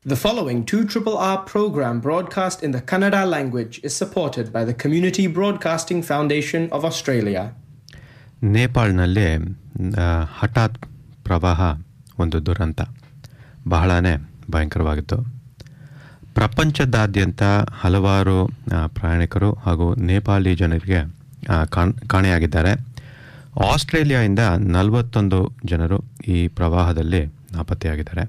The following 2RRR program broadcast in the Kannada language is supported by the Community Broadcasting Foundation of Australia. ನೇಪಾಳ್ನಲ್ಲಿ ಆ, ಹಠಾತ್ ಪ್ರವಾಹ ಒಂದು ದುರಂತ ಬಹಳನೇ ಭಯಂಕರವಾಗಿತ್ತು ಪ್ರಪಂಚದಾದ್ಯಂತ ಹಲವಾರು ಆ, ಪ್ರಯಾಣಿಕರು ಹಾಗೂ ನೇಪಾಳಿ ಜನರಿಗೆ ಆ, ಕಾಣ್- ಕಾಣೆಯಾಗಿದ್ದಾರೆ ಆಸ್ಟ್ರೇಲಿಯಾದಿಂದ ನಲವತ್ತೊಂದು ಜನರು ಈ ಪ್ರವಾಹದಲ್ಲಿ ನಾಪತ್ತೆಯಾಗಿದ್ದಾರೆ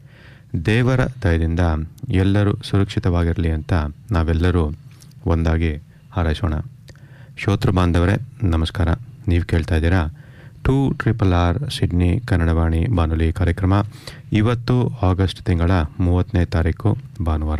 ದೇವರ ದಯದಿಂದ ಎಲ್ಲರೂ ಸುರಕ್ಷಿತವಾಗಿರಲಿ ಅಂತ ನಾವೆಲ್ಲರೂ ಒಂದಾಗಿ ಹಾರೈಸೋಣ ಶ್ರೋತೃ ಬಾಂಧವರೇ ನಮಸ್ಕಾರ ನೀವು ಕೇಳ್ತಾ ಇದ್ದೀರಾ two triple R Sydney Kannadavani ಬಾನುಲಿ ಕಾರ್ಯಕ್ರಮ ಇವತ್ತು ಆಗಸ್ಟ್ ತಿಂಗಳ ಮೂವತ್ತನೇ ತಾರೀಕು ಭಾನುವಾರ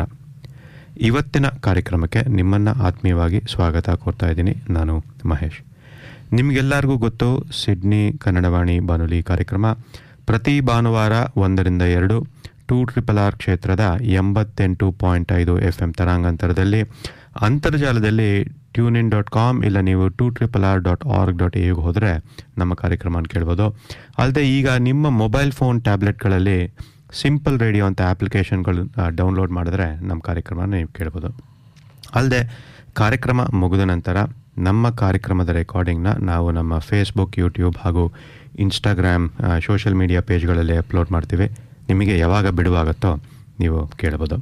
ಇವತ್ತಿನ ಕಾರ್ಯಕ್ರಮಕ್ಕೆ ನಿಮ್ಮನ್ನು ಆತ್ಮೀಯವಾಗಿ ಸ್ವಾಗತ ಕೋರ್ತಾ ಇದ್ದೀನಿ ನಾನು ಮಹೇಶ್ ನಿಮಗೆಲ್ಲರಿಗೂ ಗೊತ್ತು ಸಿಡ್ನಿ ಕನ್ನಡವಾಣಿ ಬಾನುಲಿ ಕಾರ್ಯಕ್ರಮ ಪ್ರತಿ ಭಾನುವಾರ ಒಂದರಿಂದ ಎರಡು ಟೂ ಟ್ರಿಪಲ್ ಆರ್ ಕ್ಷೇತ್ರದ ಎಂಬತ್ತೆಂಟು ಪಾಯಿಂಟ್ ಐದು ಎಫ್ ಎಂ ತರಾಂಗಾಂತರದಲ್ಲಿ ಅಂತರ್ಜಾಲದಲ್ಲಿ ಟ್ಯೂನ್ ಇನ್ ಡಾಟ್ ಕಾಮ್ ಇಲ್ಲ ನೀವು two triple R dot org dot ಎಗೆ ಹೋದರೆ ನಮ್ಮ ಕಾರ್ಯಕ್ರಮನ ಕೇಳ್ಬೋದು ಅಲ್ಲದೆ ಈಗ ನಿಮ್ಮ ಮೊಬೈಲ್ ಫೋನ್ ಟ್ಯಾಬ್ಲೆಟ್ಗಳಲ್ಲಿ ಸಿಂಪಲ್ ರೇಡಿಯೋ ಅಂತ ಆ್ಯಪ್ಲಿಕೇಶನ್ಗಳು ಡೌನ್ಲೋಡ್ ಮಾಡಿದ್ರೆ ನಮ್ಮ ಕಾರ್ಯಕ್ರಮನ ನೀವು ಕೇಳ್ಬೋದು ಅಲ್ಲದೆ ಕಾರ್ಯಕ್ರಮ ಮುಗಿದ ನಂತರ ನಮ್ಮ ಕಾರ್ಯಕ್ರಮದ ರೆಕಾರ್ಡಿಂಗ್ನ ನಾವು ನಮ್ಮ ಫೇಸ್ಬುಕ್ ಯೂಟ್ಯೂಬ್ ಹಾಗೂ ಇನ್ಸ್ಟಾಗ್ರಾಮ್ ಸೋಷಿಯಲ್ ಮೀಡಿಯಾ ಪೇಜ್ಗಳಲ್ಲಿ ಅಪ್ಲೋಡ್ ಮಾಡ್ತೀವಿ ನಿಮಗೆ ಯಾವಾಗ ಬಿಡುವಾಗುತ್ತೋ ನೀವು ಕೇಳ್ಬೋದು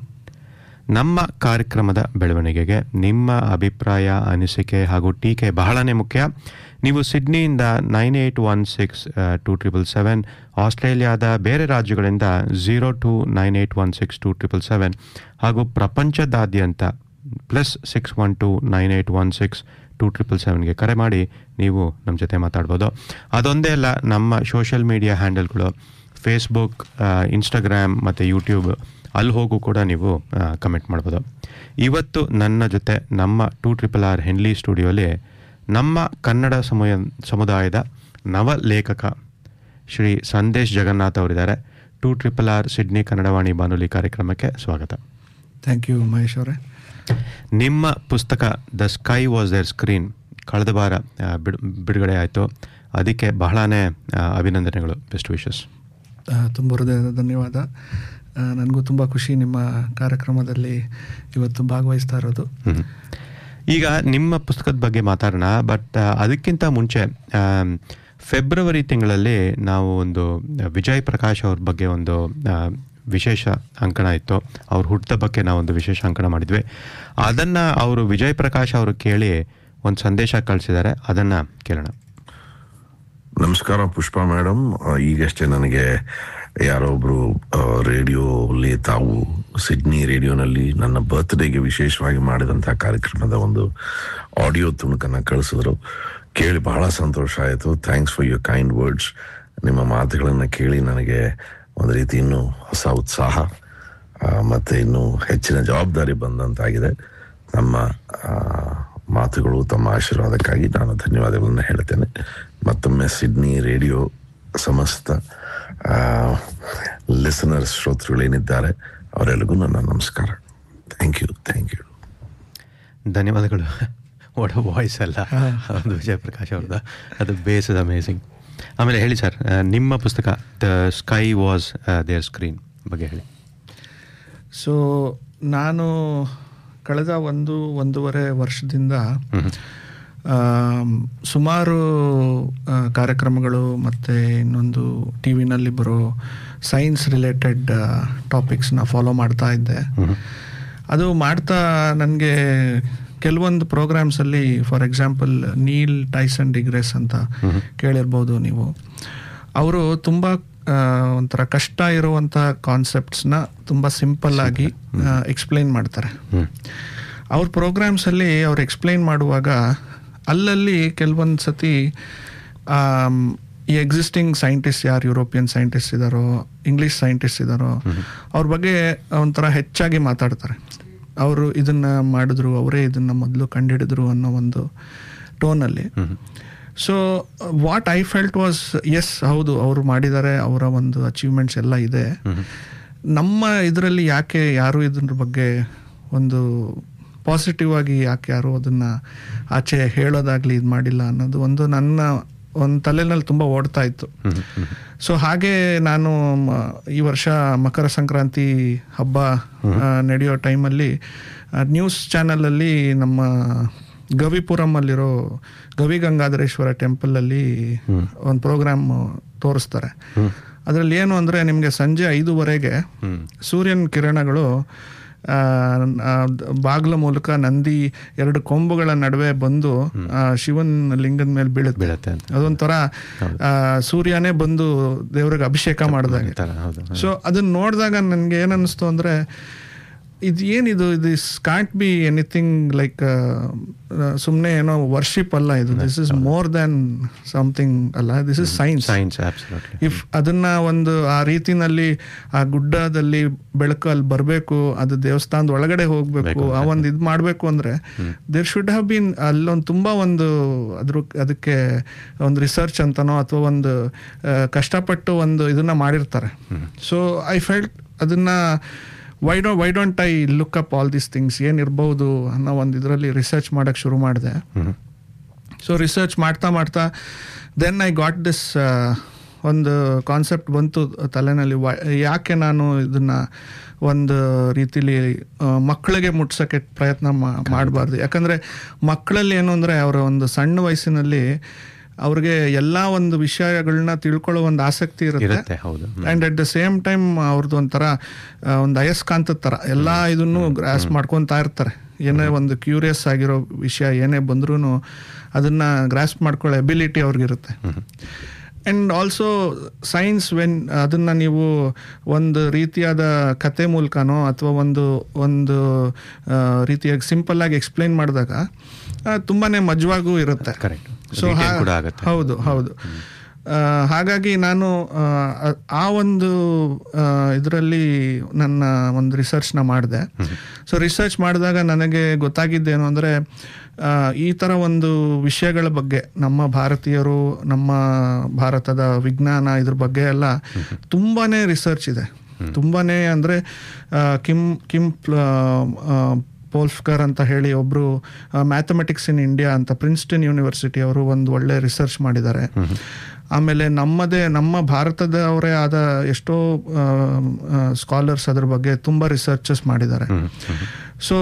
ನಮ್ಮ ಕಾರ್ಯಕ್ರಮದ ಬೆಳವಣಿಗೆಗೆ ನಿಮ್ಮ ಅಭಿಪ್ರಾಯ ಅನಿಸಿಕೆ ಹಾಗೂ ಟೀಕೆ ಬಹಳನೇ ಮುಖ್ಯ ನೀವು ಸಿಡ್ನಿಯಿಂದ nine eight one six two triple seven ಆಸ್ಟ್ರೇಲಿಯಾದ ಬೇರೆ ರಾಜ್ಯಗಳಿಂದ zero two nine eight one six two triple seven ಹಾಗೂ ಪ್ರಪಂಚದಾದ್ಯಂತ plus six one two nine eight one six two triple ಸೆವೆನ್ಗೆ ಕರೆ ಮಾಡಿ ನೀವು ನಮ್ಮ ಜೊತೆ ಮಾತಾಡ್ಬೋದು ಅದೊಂದೇ ಅಲ್ಲ ನಮ್ಮ ಸೋಷಿಯಲ್ ಮೀಡಿಯಾ ಹ್ಯಾಂಡಲ್ಗಳು ಫೇಸ್ಬುಕ್ ಇನ್ಸ್ಟಾಗ್ರಾಮ್ ಮತ್ತು ಯೂಟ್ಯೂಬ್ ಅಲ್ಲಿ ಹೋಗೂ ಕೂಡ ನೀವು ಕಮೆಂಟ್ ಮಾಡ್ಬೋದು ಇವತ್ತು ನನ್ನ ಜೊತೆ ನಮ್ಮ ಟೂ ಟ್ರಿಪಲ್ ಆರ್ ಹೆನ್ಲಿ ಸ್ಟುಡಿಯೋಲಿ ನಮ್ಮ ಕನ್ನಡ ಸಮಯ ಸಮುದಾಯದ ನವ ಲೇಖಕ ಶ್ರೀ ಸಂದೇಶ್ ಜಗನ್ನಾಥ್ ಅವರಿದ್ದಾರೆ two triple R Sydney Kannadavani ಬಾನುಲಿ ಕಾರ್ಯಕ್ರಮಕ್ಕೆ ಸ್ವಾಗತ ಥ್ಯಾಂಕ್ ಯು ಮಹೇಶ್ ಅವರೇ ನಿಮ್ಮ ಪುಸ್ತಕ the sky was their screen ಕಳೆದ ವಾರ ಆ, ಬಿಡು ಬಿಡುಗಡೆ ಆಯಿತು ಅದಕ್ಕೆ ಬಹಳನೇ ಆ, ಅಭಿನಂದನೆಗಳು ಬೆಸ್ಟ್ ವಿಶಸ್ ತುಂಬ ಹೃದಯದ ಧನ್ಯವಾದ ನನಗೂ ತುಂಬ ಖುಷಿ ನಿಮ್ಮ ಕಾರ್ಯಕ್ರಮದಲ್ಲಿ ಇವತ್ತು ಭಾಗವಹಿಸ್ತಾ ಇರೋದು ಹ್ಮ್. ಈಗ ನಿಮ್ಮ ಪುಸ್ತಕದ ಬಗ್ಗೆ ಮಾತಾಡೋಣ ಬಟ್ ಅದಕ್ಕಿಂತ ಮುಂಚೆ ಆಮ್, ಫೆಬ್ರವರಿ ತಿಂಗಳಲ್ಲಿ ನಾವು ಒಂದು ವಿಜಯ್ ಪ್ರಕಾಶ್ ಅವ್ರ ಬಗ್ಗೆ ಒಂದು ಆ, ವಿಶೇಷ ಅಂಕಣ ಇತ್ತು ಅವ್ರ ಹುಟ್ಟದ ಬಗ್ಗೆ ನಾವೊಂದು ವಿಶೇಷ ಅಂಕಣ ಮಾಡಿದ್ವಿ ಅದನ್ನು ಅವರು ವಿಜಯ್ ಪ್ರಕಾಶ್ ಅವರು ಕೇಳಿ ಒಂದು ಸಂದೇಶ ಕಳಿಸಿದ್ದಾರೆ ಅದನ್ನು ಕೇಳೋಣ ನಮಸ್ಕಾರ ಪುಷ್ಪಾ ಮೇಡಮ್ ಈಗಷ್ಟೇ ನನಗೆ ಯಾರೋ ಒಬ್ರು ರೇಡಿಯೋಲಿ ತಾವು ಸಿಡ್ನಿ ರೇಡಿಯೋನಲ್ಲಿ ನನ್ನ ಬರ್ತ್ಡೇಗೆ ವಿಶೇಷವಾಗಿ ಮಾಡಿದಂತಹ ಕಾರ್ಯಕ್ರಮದ ಒಂದು ಆಡಿಯೋ ತುಣುಕನ್ನ ಕಳಿಸಿದ್ರು ಕೇಳಿ ಬಹಳ ಸಂತೋಷ ಆಯಿತು thanks for your kind words ನಿಮ್ಮ ಮಾತುಗಳನ್ನು ಕೇಳಿ ನನಗೆ ಒಂದು ರೀತಿ ಇನ್ನೂ ಹೊಸ ಉತ್ಸಾಹ ಆ, ಮತ್ತೆ ಇನ್ನೂ ಹೆಚ್ಚಿನ ಜವಾಬ್ದಾರಿ ಬಂದಂತಾಗಿದೆ ನಮ್ಮ ಆ, ಮಾತುಗಳು ತಮ್ಮ ಆಶೀರ್ವಾದಕ್ಕಾಗಿ ನಾನು ಧನ್ಯವಾದಗಳನ್ನು ಹೇಳ್ತೇನೆ ಮತ್ತೊಮ್ಮೆ ಸಿಡ್ನಿ ರೇಡಿಯೋ ಸಮಸ್ತ ಲಿಸನರ್ಸ್ ಶ್ರೋತೃಗಳೇನಿದ್ದಾರೆ ಅವರೆಲ್ಲರಿಗೂ ನನ್ನ ನಮಸ್ಕಾರ ಥ್ಯಾಂಕ್ ಯು ಥ್ಯಾಂಕ್ ಯು ಧನ್ಯವಾದಗಳು ಒಡ ವಾಯ್ಸ್ ಅಲ್ಲ ಅದು ವಿಜಯ್ ಪ್ರಕಾಶ್ ಅವ್ರದ್ದು ಅದು ಬೇಸ್ ಇಸ್ ಅಮೇಸಿಂಗ್ ಆಮೇಲೆ ಹೇಳಿ ಸರ್ ನಿಮ್ಮ ಪುಸ್ತಕ the sky was their screen ಬಗ್ಗೆ ಹೇಳಿ ಸೊ ನಾನು ಕಳೆದ ಒಂದು ಒಂದೂವರೆ ವರ್ಷದಿಂದ ಆಮ್, ಸುಮಾರು ಆ, ಕಾರ್ಯಕ್ರಮಗಳು ಮತ್ತು ಇನ್ನೊಂದು ಟಿ ವಿನಲ್ಲಿ ಬರೋ ಸೈನ್ಸ್ ರಿಲೇಟೆಡ್ ಟಾಪಿಕ್ಸ್ನ ಫಾಲೋ ಮಾಡ್ತಾ ಇದ್ದೆ ಅದು ಮಾಡ್ತಾ ನನಗೆ ಕೆಲವೊಂದು ಪ್ರೋಗ್ರಾಮ್ಸಲ್ಲಿ for example Neil Tyson deGrasse ಅಂತ ಕೇಳಿರ್ಬೋದು ನೀವು ಅವರು ತುಂಬ ಆ, ಒಂಥರ ಕಷ್ಟ ಇರುವಂಥ ಕಾನ್ಸೆಪ್ಟ್ಸ್ನ ತುಂಬ ಸಿಂಪಲ್ ಆಗಿ ಎಕ್ಸ್ಪ್ಲೈನ್ ಮಾಡ್ತಾರೆ ಅವ್ರ ಪ್ರೋಗ್ರಾಮ್ಸಲ್ಲಿ ಅವ್ರು ಎಕ್ಸ್ಪ್ಲೈನ್ ಮಾಡುವಾಗ ಅಲ್ಲಲ್ಲಿ ಕೆಲವೊಂದು ಸತಿ ಆಮ್, ಈ ಎಕ್ಸಿಸ್ಟಿಂಗ್ ಸೈಂಟಿಸ್ಟ್ ಯಾರು ಯುರೋಪಿಯನ್ ಸೈಂಟಿಸ್ಟ್ ಇದ್ದಾರೋ ಇಂಗ್ಲೀಷ್ ಸೈಂಟಿಸ್ಟ್ ಇದ್ದಾರೋ ಅವ್ರ ಬಗ್ಗೆ ಒಂಥರ ಹೆಚ್ಚಾಗಿ ಮಾತಾಡ್ತಾರೆ ಅವರು ಇದನ್ನ ಮಾಡಿದ್ರು ಅವರೇ ಇದನ್ನ ಮೊದಲು ಕಂಡುಹಿಡಿದ್ರು ಅನ್ನೋ ಒಂದು ಟೋನಲ್ಲಿ so what I felt was yes ಹೌದು ಅವರು ಮಾಡಿದ್ದಾರೆ ಅವರ ಒಂದು ಅಚೀವ್ಮೆಂಟ್ಸ್ ಎಲ್ಲ ಇದೆ ನಮ್ಮ ಇದರಲ್ಲಿ ಯಾಕೆ ಯಾರು ಇದ್ರ ಬಗ್ಗೆ ಒಂದು ಪಾಸಿಟಿವ್ ಆಗಿ ಯಾಕೆ ಯಾರು ಅದನ್ನ ಆಚೆ ಹೇಳೋದಾಗ್ಲಿ ಇದು ಮಾಡಿಲ್ಲ ಅನ್ನೋದು ಒಂದು ನನ್ನ ಒಂದು ತಲೆನಲ್ಲಿ ತುಂಬ ಓಡ್ತಾ ಇತ್ತು ಸೊ ಹಾಗೆ ನಾನು ಮ- ಈ ವರ್ಷ ಮಕರ ಸಂಕ್ರಾಂತಿ ಹಬ್ಬ ಆ, ನಡೆಯೋ ಟೈಮಲ್ಲಿ ನ್ಯೂಸ್ ಚಾನಲಲ್ಲಿ ನಮ್ಮ ಗವಿಪುರಮಲ್ಲಿರೋ ಗವಿ ಗಂಗಾಧರೇಶ್ವರ ಟೆಂಪಲಲ್ಲಿ ಒಂದು ಪ್ರೋಗ್ರಾಮ್ ತೋರಿಸ್ತಾರೆ ಅದರಲ್ಲಿ ಏನು ಅಂದರೆ ನಿಮಗೆ ಸಂಜೆ ಐದೂವರೆಗೆ ಸೂರ್ಯನ ಕಿರಣಗಳು ಆ, ಆ, ಬಾಗ್ಲ ಮೂಲಕ ನಂದಿ ಎರಡು ಕೊಂಬುಗಳ ನಡುವೆ ಬಂದು ಆ, ಶಿವನ್ ಲಿಂಗದ ಮೇಲೆ ಬೀಳುತ್ತೆ ಬೀಳತ್ತೆ ಅಂತ ಅದೊಂಥರ ಆ, ಸೂರ್ಯನೇ ಬಂದು ದೇವ್ರಿಗೆ ಅಭಿಷೇಕ ಮಾಡಿದಾಗ ಈ ತರ ಹೌದು ಸೊ ಅದನ್ನ ನೋಡಿದಾಗ ನನಗೆ ಏನನ್ನಿಸ್ತು ಅಂದರೆ ಇದು ಏನಿದು this can't be anything like ಸುಮ್ಮನೆ ಏನೋ ವರ್ಷಿಪ್ ಅಲ್ಲ ಇದು this is more than something ಅಲ್ಲ this is science science absolutely if ಅದನ್ನ ಒಂದು ಆ ರೀತಿನಲ್ಲಿ ಆ ಗುಡ್ಡದಲ್ಲಿ ಬೆಳಕು ಅಲ್ಲಿ ಬರಬೇಕು ಅದು ದೇವಸ್ಥಾನದ ಒಳಗಡೆ ಹೋಗ್ಬೇಕು ಆ ಒಂದು ಇದು ಮಾಡಬೇಕು ಅಂದ್ರೆ ದೇರ್ ಶುಡ್ ಹ್ಯಾವ್ ಬೀನ್ ಅಲ್ಲೊಂದು ತುಂಬಾ ಒಂದು ಅದ್ರ ಅದಕ್ಕೆ ಒಂದು ರಿಸರ್ಚ್ ಅಂತನೋ ಅಥವಾ ಒಂದು ಆ, ಕಷ್ಟಪಟ್ಟು ಒಂದು ಇದನ್ನ ಮಾಡಿರ್ತಾರೆ ಸೊ ಐ ಫೆಲ್ಟ್ ಅದನ್ನ why do why don't I look up all these things ಏನಿರ್ಬೋದು ಅನ್ನೋ ಒಂದು ಇದರಲ್ಲಿ ರಿಸರ್ಚ್ ಮಾಡಕ್ಕೆ ಶುರು ಮಾಡಿದೆ ಸೊ ರಿಸರ್ಚ್ ಮಾಡ್ತಾ ಮಾಡ್ತಾ ದೆನ್ ಐ ಗಾಟ್ ದಿಸ್ ಒಂದು ಕಾನ್ಸೆಪ್ಟ್ ಬಂತು ತಲೆನಲ್ಲಿ ವ- ಯಾಕೆ ನಾನು ಇದನ್ನ ಒಂದು ರೀತಿಲಿ ಆ, ಮಕ್ಕಳಿಗೆ ಮುಟ್ಸೋಕ್ಕೆ ಪ್ರಯತ್ನ ಮಾಡಬಾರ್ದು ಯಾಕಂದರೆ ಮಕ್ಕಳಲ್ಲಿ ಏನು ಅಂದರೆ ಅವರ ಒಂದು ಸಣ್ಣ ವಯಸ್ಸಿನಲ್ಲಿ ಅವ್ರಿಗೆ ಎಲ್ಲ ಒಂದು ವಿಷಯಗಳನ್ನ ತಿಳ್ಕೊಳ್ಳೋ ಒಂದು ಆಸಕ್ತಿ ಇರುತ್ತೆ ಇರುತ್ತೆ ಹೌದು and at the same time ಅವ್ರದ್ದು ಒಂಥರ ಆ, ಒಂದು ಅಯಸ್ಕಾಂತದ ಥರ ಎಲ್ಲ ಇದನ್ನು ಗ್ರಾಸ್ ಮಾಡ್ಕೊತಾ ಇರ್ತಾರೆ ಏನೇ ಒಂದು ಕ್ಯೂರಿಯಸ್ ಆಗಿರೋ ವಿಷಯ ಏನೇ ಬಂದ್ರೂ ಅದನ್ನ ಗ್ರಾಸ್ ಮಾಡ್ಕೊಳ್ಳೋ ಎಬಿಲಿಟಿ ಅವ್ರಿಗಿರುತ್ತೆ ಆ್ಯಂಡ್ ಆಲ್ಸೋ ಸೈನ್ಸ್ ವೆನ್ ಅದನ್ನು ನೀವು ಒಂದು ರೀತಿಯಾದ ಕತೆ ಮೂಲಕನೋ ಅಥವಾ ಒಂದು ಒಂದು ಆ, ರೀತಿಯಾಗಿ ಸಿಂಪಲ್ ಆಗಿ ಎಕ್ಸ್ಪ್ಲೈನ್ ಮಾಡಿದಾಗ ತುಂಬಾ ಮಜವಾಗೂ ಇರುತ್ತೆ ಕರೆಕ್ಟ್ ಸೊ ಕೂಡ ಆಗುತ್ತೆ ಹೌದು ಹೌದು ಆ, ಹಾಗಾಗಿ ನಾನು ಆ, ಆ- ಆ ಒಂದು ಇದರಲ್ಲಿ ನನ್ನ ಒಂದು ರಿಸರ್ಚ್ನ ಮಾಡಿದೆ ಸೊ ರಿಸರ್ಚ್ ಮಾಡಿದಾಗ ನನಗೆ ಗೊತ್ತಾಗಿದ್ದೇನು ಅಂದರೆ ಈ ಥರ ಒಂದು ವಿಷಯಗಳ ಬಗ್ಗೆ ನಮ್ಮ ಭಾರತೀಯರು ನಮ್ಮ ಭಾರತದ ವಿಜ್ಞಾನ ಇದ್ರ ಬಗ್ಗೆ ಎಲ್ಲ ತುಂಬಾ ರಿಸರ್ಚ್ ಇದೆ ತುಂಬಾ ಅಂದರೆ ಕಿಮ್ ಕಿಮ್ ಪ್ಲ- ಆ, ಪೋಲ್ಫ್ಕರ್ ಅಂತ ಹೇಳಿ ಒಬ್ಬರು ಮ್ಯಾಥಮೆಟಿಕ್ಸ್ ಇನ್ ಇಂಡಿಯಾ ಅಂತ ಪ್ರಿನ್ಸ್ಟನ್ ಯೂನಿವರ್ಸಿಟಿ ಅವರು ಒಂದು ಒಳ್ಳೆ ರಿಸರ್ಚ್ ಮಾಡಿದ್ದಾರೆ ಆಮೇಲೆ ನಮ್ಮದೇ ನಮ್ಮ ಭಾರತದವರೇ ಆದ ಎಷ್ಟೋ ಸ್ಕಾಲರ್ಸ್ ಅದ್ರ ಬಗ್ಗೆ ತುಂಬ ರಿಸರ್ಚಸ್ ಮಾಡಿದ್ದಾರೆ ಸೊ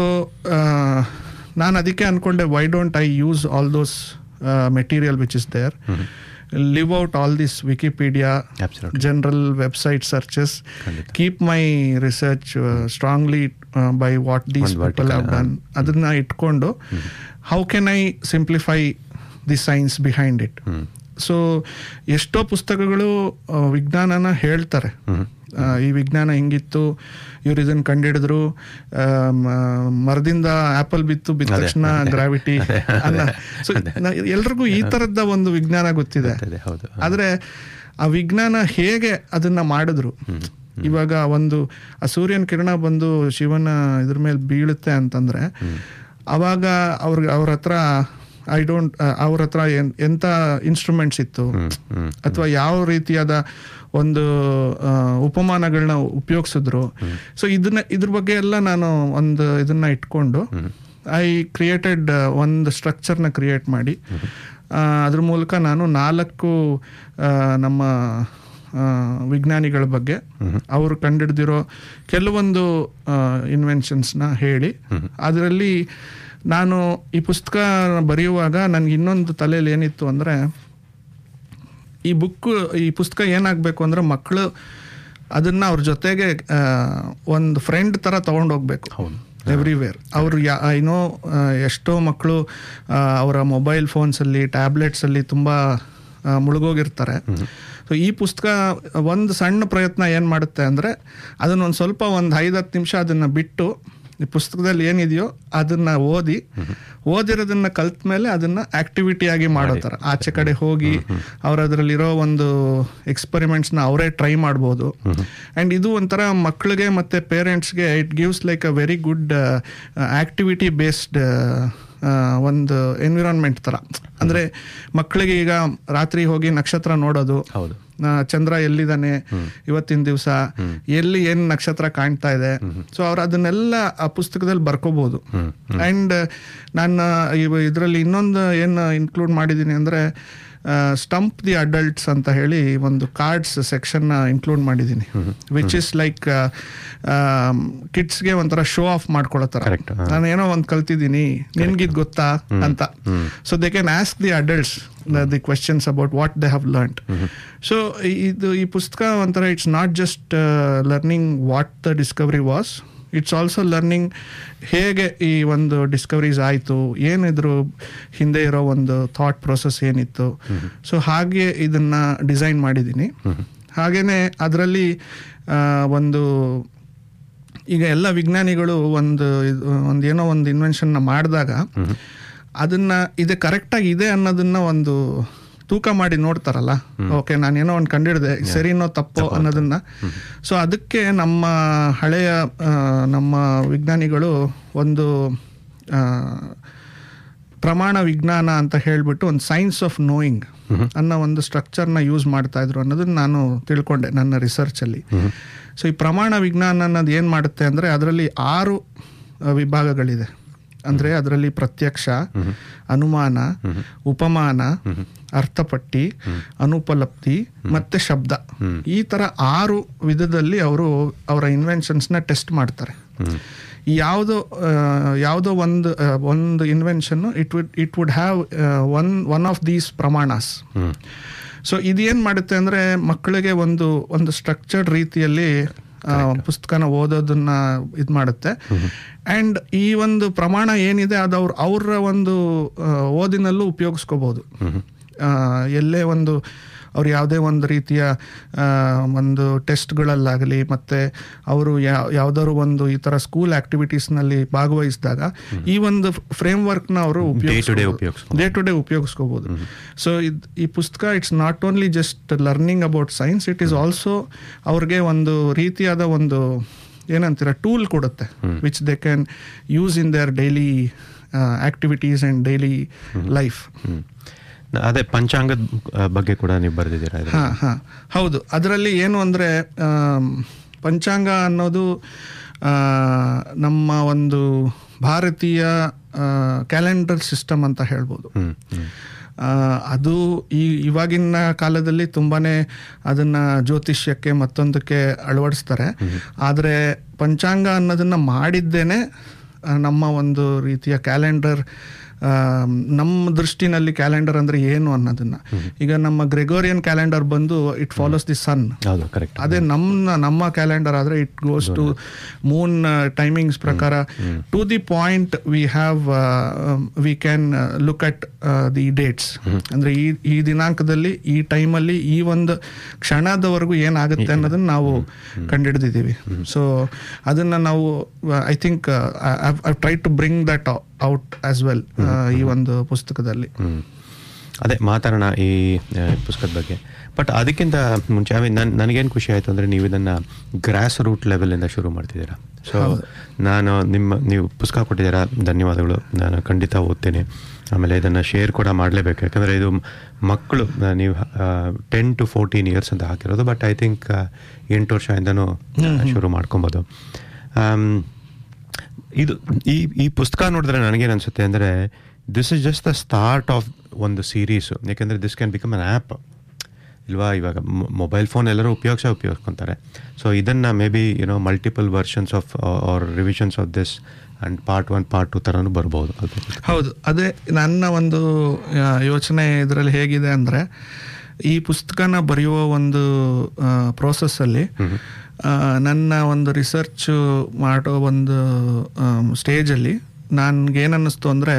ನಾನು ಅದಕ್ಕೆ ಅನ್ಕೊಂಡೆ why don't I use all those material which is there live out all this Wikipedia Absolutely. General website searches keep my research strongly by what these ಒಂದು ಪೀಪಲ್ ಹ್ಯಾವ್ vertical, ಡನ್ ಅದನ್ನ ಇಟ್ಕೊಂಡು how can I simplify the science behind it so ಎಷ್ಟೋ ಪುಸ್ತಕಗಳು ಆ, ವಿಜ್ಞಾನನ ಹೇಳ್ತಾರೆ ಆ, ಈ ವಿಜ್ಞಾನ ಹಿಂಗಿತ್ತು ಇವ್ರು ಇದನ್ನ ಕಂಡಿಡಿದ್ರು ಆ, ಮ- ಮರದಿಂದ ಆಪಲ್ ಬಿತ್ತು ಬಿದ್ದ ತಕ್ಷಣ ಗ್ರಾವಿಟಿ ಅನ್ನ ಸೊ ಎಲ್ರಿಗೂ ಈ ತರದ ಒಂದು ವಿಜ್ಞಾನ ಗೊತ್ತಿದೆ ಅದೇ ಹೌದು ಆದ್ರೆ ಆ ವಿಜ್ಞಾನ ಹೇಗೆ ಅದನ್ನ ಮಾಡಿದ್ರು ಇವಾಗ ಒಂದು ಆ ಸೂರ್ಯನ ಕಿರಣ ಬಂದು ಶಿವನ ಇದ್ರ ಮೇಲೆ ಬೀಳುತ್ತೆ ಅಂತಂದ್ರೆ ಅವಾಗ ಅವ್ರ ಅವ್ರ ಹತ್ರ ಐ ಡೋಂಟ್ ಅವ್ರ ಹತ್ರ ಎನ್- ಎಂತ ಇನ್ಸ್ಟ್ರೂಮೆಂಟ್ಸ್ ಇತ್ತು ಅಥವಾ ಯಾವ ರೀತಿಯಾದ ಒಂದು ಆ, ಉಪಮಾನಗಳನ್ನ ಉಪಯೋಗಿಸಿದ್ರು ಸೊ ಇದನ್ನ ಇದ್ರ ಬಗ್ಗೆ ಎಲ್ಲ ನಾನು ಒಂದು ಇದನ್ನ ಇಟ್ಕೊಂಡು ಐ ಕ್ರಿಯೇಟೆಡ್ ಒಂದು ಸ್ಟ್ರಕ್ಚರ್ನ ಕ್ರಿಯೇಟ್ ಮಾಡಿ ಆ, ಅದ್ರ ಮೂಲಕ ನಾನು ನಾಲ್ಕು ಆ, ನಮ್ಮ ಆ, ವಿಜ್ಞಾನಿಗಳ ಬಗ್ಗೆ ಅವರು ಕಂಡಿಡ್ದಿರೋ ಕೆಲವೊಂದು ಇನ್ವೆನ್ಷನ್ಸ್ನ ಹೇಳಿ ಅದರಲ್ಲಿ ನಾನು ಈ ಪುಸ್ತಕ ಬರೆಯುವಾಗ ನನಗೆ ಇನ್ನೊಂದು ತಲೆಯಲ್ಲಿ ಏನಿತ್ತು ಅಂದರೆ ಈ ಬುಕ್ ಈ ಪುಸ್ತಕ ಏನಾಗಬೇಕು ಅಂದರೆ ಮಕ್ಕಳು ಅದನ್ನ ಅವ್ರ ಜೊತೆಗೆ ಆ, ಒಂದು ಫ್ರೆಂಡ್ ಥರ ತೊಗೊಂಡೋಗ್ಬೇಕು ಎವ್ರಿವೇರ್ ಅವರು ಯಾ ಏನೋ ಎಷ್ಟೋ ಮಕ್ಕಳು ಅವರ ಮೊಬೈಲ್ ಫೋನ್ಸಲ್ಲಿ ಟ್ಯಾಬ್ಲೆಟ್ಸಲ್ಲಿ ತುಂಬ ಆ, ಮುಳುಗೋಗಿರ್ತಾರೆ ಸೊ ಈ ಪುಸ್ತಕ ಒಂದು ಸಣ್ಣ ಪ್ರಯತ್ನ ಏನು ಮಾಡುತ್ತೆ ಅಂದರೆ ಅದನ್ನ ಒಂದು ಸ್ವಲ್ಪ ಒಂದು ಐದು ಹತ್ತು ನಿಮಿಷ ಅದನ್ನು ಬಿಟ್ಟು ಈ ಪುಸ್ತಕದಲ್ಲಿ ಏನಿದೆಯೋ ಅದನ್ನ ಓದಿ ಓದಿರೋದನ್ನ ಕಲ್ತ ಮೇಲೆ ಅದನ್ನ ಆಕ್ಟಿವಿಟಿ ಆಗಿ ಮಾಡೋ ಥರ ಆಚೆ ಕಡೆ ಹೋಗಿ ಅವ್ರ ಅದರಲ್ಲಿರೋ ಒಂದು ಎಕ್ಸ್ಪೆರಿಮೆಂಟ್ಸ್ನ ಅವರೇ ಟ್ರೈ ಮಾಡ್ಬೋದು ಆ್ಯಂಡ್ ಇದು ಒಂಥರ ಮಕ್ಕಳಿಗೆ ಮತ್ತು ಪೇರೆಂಟ್ಸ್ಗೆ it gives like a very good activity based ಒಂದು ಎನ್ವಿರಾನ್ಮೆಂಟ್ ಥರ ಅಂದರೆ ಮಕ್ಕಳಿಗೆ ಈಗ ರಾತ್ರಿ ಹೋಗಿ ನಕ್ಷತ್ರ ನೋಡೋದು ಹೌದು ಆ, ಚಂದ್ರ ಎಲ್ಲಿದ್ದಾನೆ ಇವತ್ತಿನ ದಿವಸ ಎಲ್ಲಿ ಏನ್ ನಕ್ಷತ್ರ ಕಾಣ್ತಾ ಇದೆ ಸೊ ಅವ್ರು ಅದನ್ನೆಲ್ಲ ಆ ಪುಸ್ತಕದಲ್ಲಿ ಬರ್ಕೋಬಹುದು ಅಂಡ್ ನಾನು ಇದರಲ್ಲಿ ಇನ್ನೊಂದು ಏನು ಇನ್ಕ್ಲೂಡ್ ಮಾಡಿದ್ದೀನಿ ಅಂದ್ರೆ ಸ್ಟಂಪ್ ದಿ ಅಡಲ್ಟ್ಸ್ ಅಂತ ಹೇಳಿ ಒಂದು ಕಾರ್ಡ್ಸ್ ಸೆಕ್ಷನ್ನ ಇನ್ಕ್ಲೂಡ್ ಮಾಡಿದ್ದೀನಿ ವಿಚ್ ಇಸ್ ಲೈಕ್ ಕಿಡ್ಸ್ಗೆ ಒಂಥರ ಶೋ ಆಫ್ ಮಾಡ್ಕೊಳ್ಳೋ ಥರ Correct, ಹಾ. ನಾನು ಏನೋ ಒಂದು ಕಲ್ತಿದ್ದೀನಿ ನಿನ್ಗಿದ್ ಗೊತ್ತಾ ಅಂತ so they can ask the adults the questions about what they have learned so ಇದು ಈ ಪುಸ್ತಕ ಒಂಥರ it's not just learning what the discovery was it's also learning ಹೇಗೆ ಈ ಒಂದು ಡಿಸ್ಕವರೀಸ್ ಆಯಿತು ಏನಿದ್ರು ಹಿಂದೆ ಇರೋ ಒಂದು ಥಾಟ್ ಪ್ರೊಸೆಸ್ ಏನಿತ್ತು ಸೊ ಹಾಗೆ ಇದನ್ನ ಡಿಸೈನ್ ಮಾಡಿದ್ದೀನಿ ಹಾಗೇನೆ ಅದರಲ್ಲಿ ಒಂದು ಈಗ ಎಲ್ಲ ವಿಜ್ಞಾನಿಗಳು ಒಂದು ಇದು- ಒಂದು ಏನೋ ಒಂದು ಇನ್ವೆನ್ಷನ್ನ ಮಾಡಿದಾಗ ಅದನ್ನ ಇದು ಕರೆಕ್ಟಾಗಿ ಇದೆ ಅನ್ನೋದನ್ನ ಒಂದು ತೂಕ ಮಾಡಿ ನೋಡ್ತಾರಲ್ಲ ಓಕೆ ನಾನೇನೋ ಒಂದು ಕಂಡಿಡಿದೆ ಸರಿನೋ ತಪ್ಪೋ ಅನ್ನೋದನ್ನ ಸೊ ಅದಕ್ಕೆ ನಮ್ಮ ಹಳೆಯ ಆ, ನಮ್ಮ ವಿಜ್ಞಾನಿಗಳು ಒಂದು ಆ, ಪ್ರಮಾಣ ವಿಜ್ಞಾನ ಅಂತ ಹೇಳ್ಬಿಟ್ಟು ಒಂದು ಸೈನ್ಸ್ ಆಫ್ ನೋಯಿಂಗ್ ಅನ್ನೋ ಒಂದು ಸ್ಟ್ರಕ್ಚರ್ನ ಯೂಸ್ ಮಾಡ್ತಾ ಇದ್ರು ಅನ್ನೋದನ್ನ ನಾನು ತಿಳ್ಕೊಂಡೆ ನನ್ನ ರಿಸರ್ಚಲ್ಲಿ ಸೊ ಈ ಪ್ರಮಾಣ ವಿಜ್ಞಾನ ಅನ್ನೋದು ಏನು ಮಾಡುತ್ತೆ ಅಂದರೆ ಅದರಲ್ಲಿ ಆರು ಆ, ವಿಭಾಗಗಳಿದೆ ಅಂದರೆ ಅದರಲ್ಲಿ ಪ್ರತ್ಯಕ್ಷ ಅನುಮಾನ ಉಪಮಾನ ಅರ್ಥಪಟ್ಟಿ ಅನುಪಲಬ್ಧಿ ಮತ್ತೆ ಶಬ್ದ ಈ ಥರ ಆರು ವಿಧದಲ್ಲಿ ಅವರು ಅವರ ಇನ್ವೆನ್ಷನ್ಸ್ನ ಟೆಸ್ಟ್ ಮಾಡ್ತಾರೆ ಈ ಯಾವುದೋ ಆ, ಯಾವುದೋ ಒಂದು ಆ, ಒಂದು invention it would it would have one one of these ಪ್ರಮಾಣಸ್ ಸೊ ಇದೇನು ಮಾಡುತ್ತೆ ಅಂದರೆ ಮಕ್ಕಳಿಗೆ ಒಂದು ಒಂದು ಸ್ಟ್ರಕ್ಚರ್ಡ್ ರೀತಿಯಲ್ಲಿ ಆ, ಪುಸ್ತಕನ ಓದೋದನ್ನ ಇದು ಮಾಡುತ್ತೆ ಆ್ಯಂಡ್ ಈ ಒಂದು ಪ್ರಮಾಣ ಏನಿದೆ ಅದು ಅವ್ರ ಅವರ ಒಂದು ಆ, ಓದಿನಲ್ಲೂ ಉಪಯೋಗಿಸ್ಕೋಬೋದು ಆ, ಎಲ್ಲೇ ಒಂದು ಅವ್ರು ಯಾವುದೇ ಒಂದು ರೀತಿಯ ಆ, ಒಂದು ಟೆಸ್ಟ್ಗಳಲ್ಲಾಗಲಿ ಮತ್ತು ಅವರು ಯಾವ ಯಾವ್ದಾದ್ರು ಒಂದು ಈ ಥರ ಸ್ಕೂಲ್ ಆ್ಯಕ್ಟಿವಿಟೀಸ್ನಲ್ಲಿ ಭಾಗವಹಿಸಿದಾಗ ಈ ಒಂದು ಫ್ರೇಮ್ ವರ್ಕ್ನ ಅವರು to day ಉಪಯೋಗಿಸ್ಬೋದು. ಡೇ ಟು ಡೇ ಉಪಯೋಗಿಸ್ಕೋಬಹುದು ಸೊ ಈ ಪುಸ್ತಕ it's not only just learning about science it is also ಅವ್ರಿಗೆ ಒಂದು ರೀತಿಯಾದ ಒಂದು ಏನಂತೀರ ಟೂಲ್ ಕೊಡುತ್ತೆ which they can use in their daily activities and daily life hmm. ಅದೇ ಪಂಚಾಂಗದ ಆ, ಬಗ್ಗೆ ಕೂಡ ನೀವು ಬರೆದಿದ್ದೀರಾ ಇದ್ರಲ್ಲಿ? ಹಾಂ ಹಾಂ ಹೌದು ಅದರಲ್ಲಿ ಏನು ಅಂದರೆ ಪಂಚಾಂಗ ಅನ್ನೋದು ಆ, ನಮ್ಮ ಒಂದು ಭಾರತೀಯ ಕ್ಯಾಲೆಂಡರ್ ಸಿಸ್ಟಮ್ ಅಂತ ಹೇಳ್ಬೋದು ಹ್ಮ್ ಹ್ಮ್ ಆ, ಅದು ಈ ಇವಾಗಿನ ಕಾಲದಲ್ಲಿ ತುಂಬಾನೇ ಅದನ್ನ ಜ್ಯೋತಿಷ್ಯಕ್ಕೆ ಮತ್ತೊಂದಕ್ಕೆ ಅಳವಡಿಸ್ತಾರೆ ಆದರೆ ಪಂಚಾಂಗ ಅನ್ನೋದನ್ನ ಮಾಡಿದ್ದೇನೆ ಆ, ನಮ್ಮ ಒಂದು ರೀತಿಯ ಕ್ಯಾಲೆಂಡರ್ ನಮ್ಮ ದೃಷ್ಟಿನಲ್ಲಿ ಕ್ಯಾಲೆಂಡರ್ ಅಂದ್ರೆ ಏನು ಅನ್ನೋದನ್ನ ಈಗ ನಮ್ಮ ಗ್ರೆಗೋರಿಯನ್ ಕ್ಯಾಲೆಂಡರ್ ಬಂದು ಇಟ್ ಫಾಲೋಸ್ ದಿ ಸನ್ ಹೌದು ಕರೆಕ್ಟ್ ಅದೇ ನಮ್ಮ ನಮ್ಮ ಕ್ಯಾಲೆಂಡರ್ ಆದ್ರೆ it goes to moon timings ಪ್ರಕಾರ to the point we have we can look at the dates ಅಂದ್ರೆ ಈ ಈ ದಿನಾಂಕದಲ್ಲಿ ಈ ಟೈಮಲ್ಲಿ ಈ ಒಂದು ಕ್ಷಣದವರೆಗೂ ಏನಾಗುತ್ತೆ ಅನ್ನೋದನ್ನ ನಾವು ಕಂಡಿಡಿದಿದ್ದೀವಿ ಸೊ ಅದನ್ನ ನಾವು I think I try to bring that out as well ಈ ಒಂದು ಪುಸ್ತಕದಲ್ಲಿ ಹ್ಮ್. ಅದೇ ಮಾತಾಡೋಣ ಈ ಆ, ಪುಸ್ತಕದ ಬಗ್ಗೆ ಬಟ್ ಅದಕ್ಕಿಂತ ಮುಂಚೆ ಐ ಮೀನ್ ನನ್ ನನಗೇನು ಖುಷಿ ಆಯಿತು ಅಂದರೆ ನೀವು ಇದನ್ನು ಗ್ರಾಸ್ ರೂಟ್ ಲೆವೆಲಿಂದ ಶುರು ಮಾಡ್ತಿದ್ದೀರಾ ಸೊ ನಾನು ನಿಮ್ಮ ನೀವು ಪುಸ್ತಕ ಕೊಟ್ಟಿದ್ದೀರಾ ಧನ್ಯವಾದಗಳು ನಾನು ಖಂಡಿತ ಓದ್ತೀನಿ ಆಮೇಲೆ ಇದನ್ನು ಶೇರ್ ಕೂಡ ಮಾಡಲೇಬೇಕು ಯಾಕಂದರೆ ಇದು ಮಕ್ಕಳು ಆ, ನೀವು ಟೆನ್ ಟು ಫೋರ್ಟೀನ್ ಇಯರ್ಸ್ ಅಂತ ಹಾಕಿರೋದು ಬಟ್ ಐ ಥಿಂಕ್ ಎಂಟು ವರ್ಷದಿಂದನೂ ಶುರು ಮಾಡ್ಕೊಬೋದು ಆಮ್, ಇದು ಈ ಈ ಪುಸ್ತಕ ನೋಡಿದ್ರೆ ನನಗೇನು ಅನಿಸುತ್ತೆ ಅಂದರೆ this is just the start of ಒಂದು ಸೀರೀಸು ಯಾಕೆಂದರೆ this can become an app ಇಲ್ವಾ ಇವಾಗ ಮೊಬೈಲ್ ಫೋನ್ ಎಲ್ಲರೂ ಉಪಯೋಗಿಸೇ ಉಪಯೋಗಿಸ್ಕೊತಾರೆ ಸೊ ಇದನ್ನು maybe you know multiple versions of or revisions of this and part one part two ಥರನೂ ಬರ್ಬೋದು ಅದು ಹೌದು ಅದೇ ನನ್ನ ಒಂದು ಆ, ಯೋಚನೆ ಇದರಲ್ಲಿ ಹೇಗಿದೆ ಅಂದರೆ ಈ ಪುಸ್ತಕನ ಬರೆಯುವ ಒಂದು ಪ್ರೋಸೆಸ್ಸಲ್ಲಿ ನನ್ನ ಒಂದು ರಿಸರ್ಚ್ ಮಾಡೋ ಒಂದು ಸ್ಟೇಜಲ್ಲಿ ನನಗೇನನ್ನಿಸ್ತು ಅಂದರೆ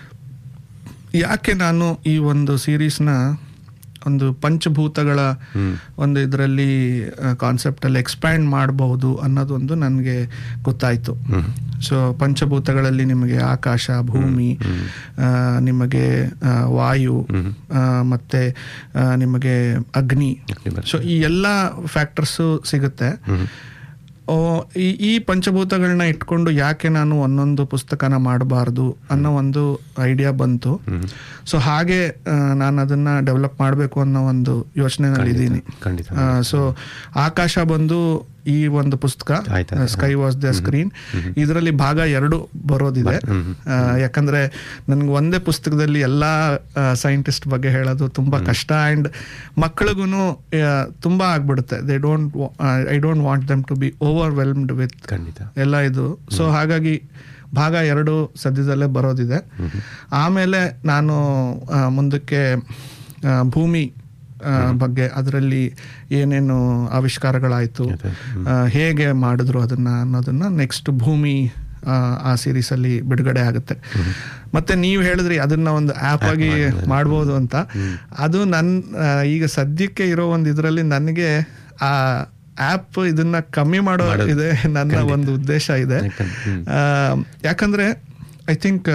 ಯಾಕೆ ನಾನು ಈ ಒಂದು ಸೀರೀಸ್ನ ಒಂದು ಪಂಚಭೂತಗಳ ಒಂದು ಇದರಲ್ಲಿ ಕಾನ್ಸೆಪ್ಟಲ್ಲಿ ಎಕ್ಸ್ಪ್ಯಾಂಡ್ ಮಾಡಬಹುದು ಅನ್ನೋದೊಂದು ನನಗೆ ಗೊತ್ತಾಯಿತು ಸೊ ಪಂಚಭೂತಗಳಲ್ಲಿ ನಿಮಗೆ ಆಕಾಶ ಭೂಮಿ ಆ, ನಿಮಗೆ ಆ, ವಾಯು ಆ, ಮತ್ತೆ ಆ, ನಿಮಗೆ ಅಗ್ನಿ ಸೊ ಈ ಎಲ್ಲ ಫ್ಯಾಕ್ಟರ್ಸು ಸಿಗುತ್ತೆ ಓ, ಈ ಈ ಪಂಚಭೂತಗಳನ್ನ ಇಟ್ಕೊಂಡು ಯಾಕೆ ನಾನು ಒಂದೊಂದು ಪುಸ್ತಕನ ಮಾಡಬಾರ್ದು ಅನ್ನೋ ಒಂದು ಐಡಿಯಾ ಬಂತು ಸೊ ಹಾಗೆ ಆ, ನಾನು ಅದನ್ನ ಡೆವಲಪ್ ಮಾಡಬೇಕು ಅನ್ನೋ ಒಂದು ಯೋಚನೆನಲ್ಲಿ ಇದ್ದೀನಿ ಖಂಡಿತ ಸೊ ಆಕಾಶ ಬಂದು ಈ ಒಂದು ಪುಸ್ತಕ ಆಯ್ತಾ? ಸ್ಕೈ ವಾಸ್ ದ ಸ್ಕ್ರೀನ್ ಇದರಲ್ಲಿ ಭಾಗ ಎರಡು ಬರೋದಿದೆ ಆ, ಯಾಕಂದ್ರೆ ನನ್ಗೆ ಒಂದೇ ಪುಸ್ತಕದಲ್ಲಿ ಎಲ್ಲಾ ಸೈಂಟಿಸ್ಟ್ ಬಗ್ಗೆ ಹೇಳೋದು ತುಂಬಾ ಕಷ್ಟ ಅಂಡ್ ಮಕ್ಕಳಿಗೂ ತುಂಬಾ ಆಗ್ಬಿಡುತ್ತೆ they don't I don't want them to be overwhelmed with ಖಂಡಿತ ಎಲ್ಲ ಇದು ಸೊ ಹಾಗಾಗಿ ಭಾಗ ಎರಡು ಸದ್ಯದಲ್ಲೇ ಬರೋದಿದೆ ಆಮೇಲೆ ನಾನು ಆ, ಮುಂದಕ್ಕೆ ಆ, ಭೂಮಿ ಆ, ಬಗ್ಗೆ ಅದರಲ್ಲಿ ಏನೇನು ಆವಿಷ್ಕಾರಗಳಾಯಿತು ಹೇಗೆ ಮಾಡಿದ್ರು ಅದನ್ನ ಅನ್ನೋದನ್ನ ನೆಕ್ಸ್ಟ್ ಭೂಮಿ ಆ, ಆ ಸೀರೀಸ್ ಅಲ್ಲಿ ಬಿಡುಗಡೆ ಆಗುತ್ತೆ ಮತ್ತೆ ನೀವು ಹೇಳಿದ್ರಿ ಅದನ್ನ ಒಂದು ಆಪ್ ಆಗಿ ಮಾಡ್ಬೋದು ಅಂತ ಅದು ನನ್ ಆ, ಈಗ ಸದ್ಯಕ್ಕೆ ಇರೋ ಒಂದು ಇದರಲ್ಲಿ ನನಗೆ ಆ ಆಪ್ ಇದನ್ನ ಕಮ್ಮಿ ಮಾಡೋ ಇದೆ ನನ್ನ ಒಂದು ಉದ್ದೇಶ ಇದೆ ಆ, ಯಾಕಂದ್ರೆ ಐ ಥಿಂಕ್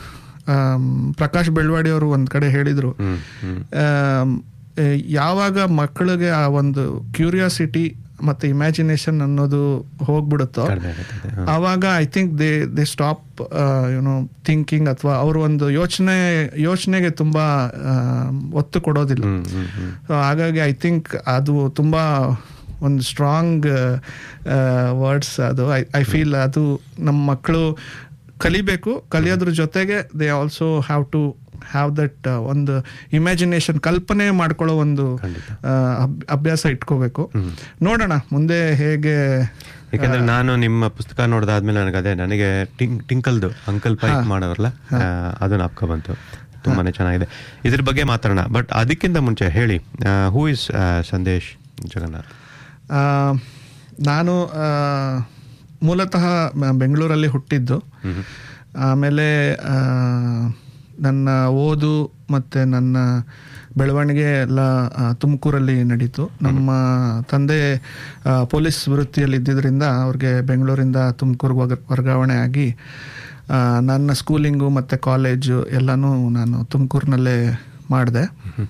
ಪ್ರಕಾಶ್ ಬೆಳ್ವಾಡಿ ಅವರು ಒಂದ್ ಕಡೆ ಹೇಳಿದ್ರು ಆಮ್, ಏ, ಯಾವಾಗ ಮಕ್ಕಳಿಗೆ ಆ ಒಂದು ಕ್ಯೂರಿಯಾಸಿಟಿ ಮತ್ತೆ ಇಮ್ಯಾಜಿನೇಷನ್ ಅನ್ನೋದು ಹೋಗ್ಬಿಡುತ್ತೋ ಕಡಿಮೆ ಆಗುತ್ತೆ ಆವಾಗ I think they they stop you know thinking ಅಥವಾ ಅವರು ಒಂದು ಯೋಚನೆ ಯೋಚನೆಗೆ ತುಂಬಾ ಆ, ಒತ್ತು ಕೊಡೋದಿಲ್ಲ ಹ್ಮ್ ಹ್ಮ್ ಹ್ಮ್ ಸೊ ಹಾಗಾಗಿ ಐ ಥಿಂಕ್ ಅದು ತುಂಬ ಒಂದು ಸ್ಟ್ರಾಂಗ್ ವರ್ಡ್ಸ್ ಅದು ಐ ಐ ಫೀಲ್ ಅದು ನಮ್ಮ ಮಕ್ಕಳು ಕಲಿಬೇಕು ಕಲಿಯೋದ್ರ ಜೊತೆಗೆ they also have to have that ಒಂದು ಇಮ್ಯಾಜಿನೇಷನ್ ಕಲ್ಪನೆ ಮಾಡ್ಕೊಳ್ಳೋ ಒಂದು ಆ, ಅಭ್- ಅಭ್ಯಾಸ ಇಟ್ಕೋಬೇಕು ನೋಡೋಣ ಮುಂದೆ ಹೇಗೆ ಯಾಕಂದ್ರೆ ನಾನು ನಿಮ್ಮ ಪುಸ್ತಕ ನೋಡಿದಾದ್ಮೇಲೆ ನನಗೆ ಅದೇ ನನಗೆ ಟಿಂಕ್ ಟಿಂಕಲ್ದು ಅಂಕಲ್ ಪೈಪ್ ಮಾಡೋರಲ್ಲ ಆ, ಅದು ನಾಪ್ಕ ಬಂತು ತುಂಬಾನೇ ಚೆನ್ನಾಗಿದೆ ಇದ್ರ ಬಗ್ಗೆ ಮಾತಾಡೋಣ ಬಟ್ ಅದಕ್ಕಿಂತ ಮುಂಚೆ ಹೇಳಿ ಹೂ ಇಸ್ ಸಂದೇಶ್ ಜಗನ್ನಾಥ್ ಆ, ನಾನು ಆ, ಮೂಲತಃ ಮ- ಬೆಂಗಳೂರಲ್ಲಿ ಹುಟ್ಟಿದ್ದು ಆಮೇಲೆ ಆ, ನನ್ನ ಓದು ಮತ್ತು ನನ್ನ ಬೆಳವಣಿಗೆ ಎಲ್ಲ ಆ, ತುಮಕೂರಲ್ಲಿ ನಡೀತು ನಮ್ಮ ತಂದೆ ಆ, ಪೊಲೀಸ್ ವೃತ್ತಿಯಲ್ಲಿ ಇದ್ದಿದ್ದರಿಂದ ಅವ್ರಿಗೆ ಬೆಂಗಳೂರಿಂದ ತುಮಕೂರಿಗೆ ವರ್ಗ ವರ್ಗಾವಣೆ ಆಗಿ ಆ, ನನ್ನ ಸ್ಕೂಲಿಂಗು ಮತ್ತು ಕಾಲೇಜು ಎಲ್ಲನೂ ನಾನು ತುಮಕೂರಿನಲ್ಲೇ ಮಾಡಿದೆ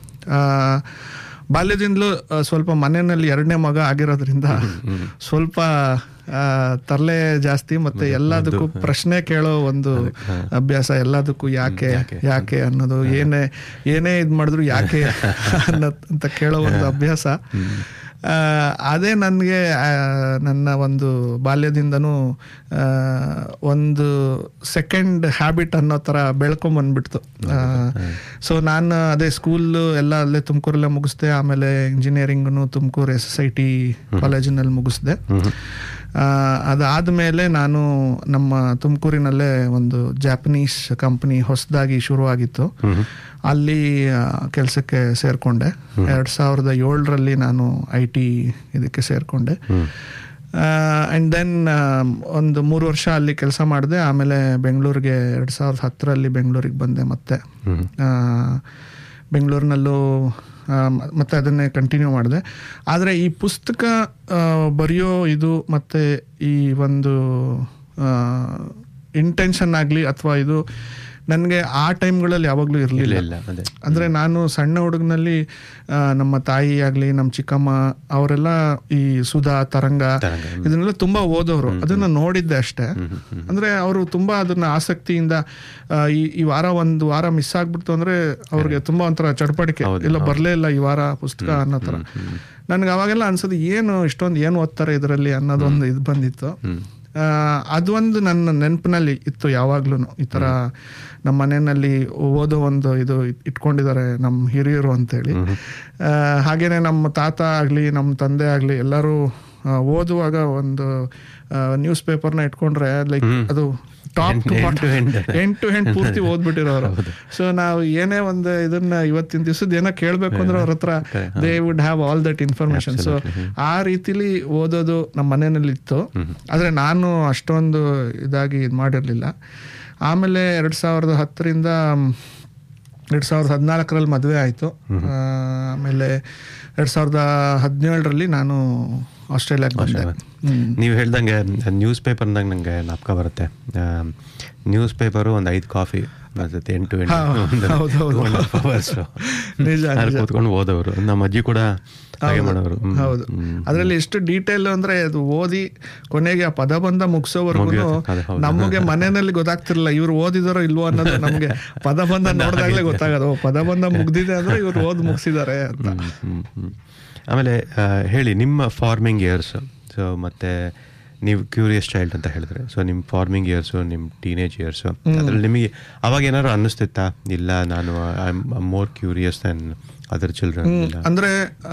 ಬಾಲ್ಯದಿಂದಲೂ ಆ, ಸ್ವಲ್ಪ ಮನೆಯಲ್ಲಿ ಎರಡನೇ ಮಗ ಆಗಿರೋದ್ರಿಂದ ಸ್ವಲ್ಪ ಆ, ತರಲೆ ಜಾಸ್ತಿ ಮತ್ತೆ ಎಲ್ಲದಕ್ಕೂ ಪ್ರಶ್ನೆ ಕೇಳೋ ಒಂದು ಅಭ್ಯಾಸ ಎಲ್ಲದಕ್ಕೂ ಯಾಕೆ ಯಾಕೆ ಅನ್ನೋದು ಏನೇ ಏನೇ ಇದ್ ಮಾಡಿದ್ರು ಯಾಕೆ ಅನ್ನೋ ಅಂತ ಕೇಳೋ ಒಂದು ಅಭ್ಯಾಸ ಆ, ಅದೇ ನನಗೆ ನನ್ನ ಒಂದು ಬಾಲ್ಯದಿಂದನೂ ಆ, ಒಂದು ಸೆಕೆಂಡ್ ಹ್ಯಾಬಿಟ್ ಅನ್ನೋ ಥರ ಬೆಳ್ಕೊಂಬಂದ್ಬಿಡ್ತು ಸೊ ನಾನು ಅದೇ ಸ್ಕೂಲ್ ಎಲ್ಲ ಅಲ್ಲೇ ತುಮಕೂರಲ್ಲೇ ಮುಗಿಸ್ದೆ ಆಮೇಲೆ ಇಂಜಿನಿಯರಿಂಗ್ನು Tumakuru S S I T ಕಾಲೇಜಿನಲ್ಲಿ ಮುಗಿಸ್ದೆ ಅದಾದಮೇಲೆ ನಾನು ನಮ್ಮ ತುಮಕೂರಿನಲ್ಲೇ ಒಂದು ಜಾಪನೀಸ್ ಕಂಪನಿ ಹೊಸದಾಗಿ ಶುರುವಾಗಿತ್ತು ಅಲ್ಲಿ ಕೆಲಸಕ್ಕೆ ಸೇರಿಕೊಂಡೆ ಎರಡು ಸಾವಿರದ ಏಳರಲ್ಲಿ ನಾನು ಐ ಟಿ ಇದಕ್ಕೆ ಸೇರಿಕೊಂಡೆ ಆ್ಯಂಡ್ ದೆನ್ ಒಂದು ಮೂರು ವರ್ಷ ಅಲ್ಲಿ ಕೆಲಸ ಮಾಡಿದೆ ಆಮೇಲೆ ಬೆಂಗಳೂರಿಗೆ ಎರಡು ಸಾವಿರದ ಹತ್ತರಲ್ಲಿ ಬೆಂಗಳೂರಿಗೆ ಬಂದೆ ಮತ್ತೆ ಆ, ಬೆಂಗಳೂರಿನಲ್ಲೂ ಆ, ಮ- ಮತ್ತೆ ಅದನ್ನೇ ಕಂಟಿನ್ಯೂ ಮಾಡಿದೆ ಆದರೆ ಈ ಪುಸ್ತಕ ಆ, ಬರೆಯೋ ಇದು ಮತ್ತೆ ಈ ಒಂದು ಇಂಟೆನ್ಷನ್ ಆಗಲಿ ಅಥವಾ ಇದು ನನಗೆ ಆ ಟೈಮ್ಗಳಲ್ಲಿ ಯಾವಾಗಲೂ ಇರಲಿಲ್ಲ ಇಲ್ಲ ಅದೇ ಅಂದ್ರೆ ನಾನು ಸಣ್ಣ ಹುಡುಗನಲ್ಲಿ ಆ, ನಮ್ಮ ತಾಯಿ ಆಗ್ಲಿ ನಮ್ಮ ಚಿಕ್ಕಮ್ಮ ಅವರೆಲ್ಲ ಈ ಸುಧಾ ತರಂಗ ಇದನ್ನೆಲ್ಲ ತುಂಬಾ ಓದೋರು ಅದನ್ನ ನೋಡಿದ್ದೆ ಅಷ್ಟೇ ಅಂದ್ರೆ ಅವರು ತುಂಬಾ ಅದನ್ನ ಆಸಕ್ತಿಯಿಂದ ಆ, ಈ ಈ ವಾರ ಒಂದು ವಾರ ಮಿಸ್ ಆಗ್ಬಿಡ್ತು ಅಂದ್ರೆ ಅವ್ರಿಗೆ ತುಂಬಾ ಒಂಥರ ಚಡ್ಪಡಿಕೆ ಇಲ್ಲ ಬರ್ಲೇ ಇಲ್ಲ ಈ ವಾರ ಪುಸ್ತಕ ಅನ್ನೋ ತರ ನನ್ಗೆ ಅವಾಗೆಲ್ಲ ಅನ್ಸೋದು ಏನು ಇಷ್ಟೊಂದು ಏನು ಓದ್ತಾರೆ ಇದರಲ್ಲಿ ಅನ್ನೋದೊಂದು ಇದು ಬಂದಿತ್ತು ಆ, ಅದೊಂದು ನನ್ನ ನೆನಪಿನಲ್ಲಿ ಇತ್ತು ಯಾವಾಗ್ಲೂ ಈ ತರ ನಮ್ಮ ಮನೆಯಲ್ಲಿ ಓದೋ ಒಂದು ಇದು ಇಟ್- ಇಟ್ಕೊಂಡಿದ್ದಾರೆ ನಮ್ಮ ಹಿರಿಯರು ಅಂತೇಳಿ ಆ, ಹಾಗೇನೆ ನಮ್ಮ ತಾತ ಆಗ್ಲಿ ನಮ್ಮ ತಂದೆ ಆಗ್ಲಿ ಎಲ್ಲರೂ ಆ, ಓದುವಾಗ ಒಂದು ನ್ಯೂಸ್ ಪೇಪರ್ನ ಇಟ್ಕೊಂಡ್ರೆ ಲೈಕ್ ಅದು top to End to end. End to end ಪೂರ್ತಿ ಓದ್ಬಿಟ್ಟಿರೋರು ಸೊ ನಾವು ಏನೇ ಒಂದು ಇದನ್ನ ಇವತ್ತಿನ ದಿವಸದ ಏನೋ ಕೇಳಬೇಕು ಅಂದ್ರೆ ಅವ್ರ ಹತ್ರ they would have all that information so ಆ ರೀತಿಲಿ ಓದೋದು ನಮ್ಮ ಮನೆಯಲ್ಲಿ ಇತ್ತು ಆದ್ರೆ ನಾನು ಅಷ್ಟೊಂದು ಇದಾಗಿ ಇದು ಮಾಡಿರ್ಲಿಲ್ಲ ಆಮೇಲೆ ಎರಡ್ ಸಾವಿರದ ಹತ್ತರಿಂದ ಎರಡ್ ಸಾವಿರದ ಹದಿನಾಲ್ಕರಲ್ಲಿ ಮದುವೆ ಆಯಿತು ಆಮೇಲೆ ಎರಡ್ ಸಾವಿರದ ಹದಿನೇಳರಲ್ಲಿ ನಾನು ಆಸ್ಟ್ರೇಲಿಯಾಗೆ ಬಂದೆ ಹ್ಮ್. ನೀವು ಹೇಳ್ದಂಗೆ ನ್ಯೂಸ್ ಪೇಪರ್ನಾಗ ನಂಗೆ ನಾಪ್ಕ ಬರುತ್ತೆ ನ್ಯೂಸ್ ಪೇಪರು ಒಂದು ಐದು ಕಾಫಿ ಬರ್ತೈತೆ ಎಂಟು ಹಾ, ಹೌದು, ಹೌದು. ಅವರ್ಸ್ ನಿಜ, ನಿಜ. ಕೂತ್ಕೊಂಡು ಓದೋರು ನಮ್ಮ ಅಜ್ಜಿ ಕೂಡ ಹಾಗೆ ಮಾಡೋರು ಹ್ಮ್. ಹೌದು ಹ್ಮ್. ಅದ್ರಲ್ಲಿ ಎಷ್ಟು ಡೀಟೇಲ್ ಅಂದ್ರೆ ಅದು ಓದಿ ಕೊನೆಗೆ ಆ ಪದಬಂಧ ಮುಗಿಸೋವರೆಗೂ ಮುಗಿಯುತ್ತೆ, ಅದು ಹೌದು. ನಮಗೆ ಮನೆಯಲ್ಲಿ ಗೊತ್ತಾಗ್ತಿರ್ಲಿಲ್ಲ ಇವ್ರು ಓದಿದಾರೋ ಇಲ್ವೋ ಅನ್ನೋದು ನಮಗೆ ಪದಬಂಧ ನೋಡಿದಾಗಲೇ ಗೊತ್ತಾಗೋದು ಓ, ಪದಬಂಧ ಮುಗ್ದಿದೆ ಅಂದ್ರೆ ಇವ್ರು ಓದ್ ಮುಗಿಸಿದ್ದಾರೆ ಅಂತ ಹ್ಮ್, ಹ್ಮ್, ಹ್ಮ್. ಆಮೇಲೆ ಆ, ಹೇಳಿ ನಿಮ್ಮ ಫಾರ್ಮಿಂಗ್ ಇಯರ್ಸ್ ಸೊ ಮತ್ತೆ ನೀವು ಕ್ಯೂರಿಯಸ್ ಚೈಲ್ಡ್ ಅಂತ ಹೇಳಿದ್ರೆ ಸೊ ನಿಮ್ಮ ಫಾರ್ಮಿಂಗ್ ಇಯರ್ಸು ನಿಮ್ಮ ಟೀನೇಜ್ ಇಯರ್ಸು ಅದ್ರಲ್ಲಿ ನಿಮಗೆ ಅವಾಗ ಏನಾದ್ರು ಅನ್ನಿಸ್ತಿತ್ತಾ ಇಲ್ಲ ನಾನು I am more curious than other children ಇಲ್ಲ ಅಂದರೆ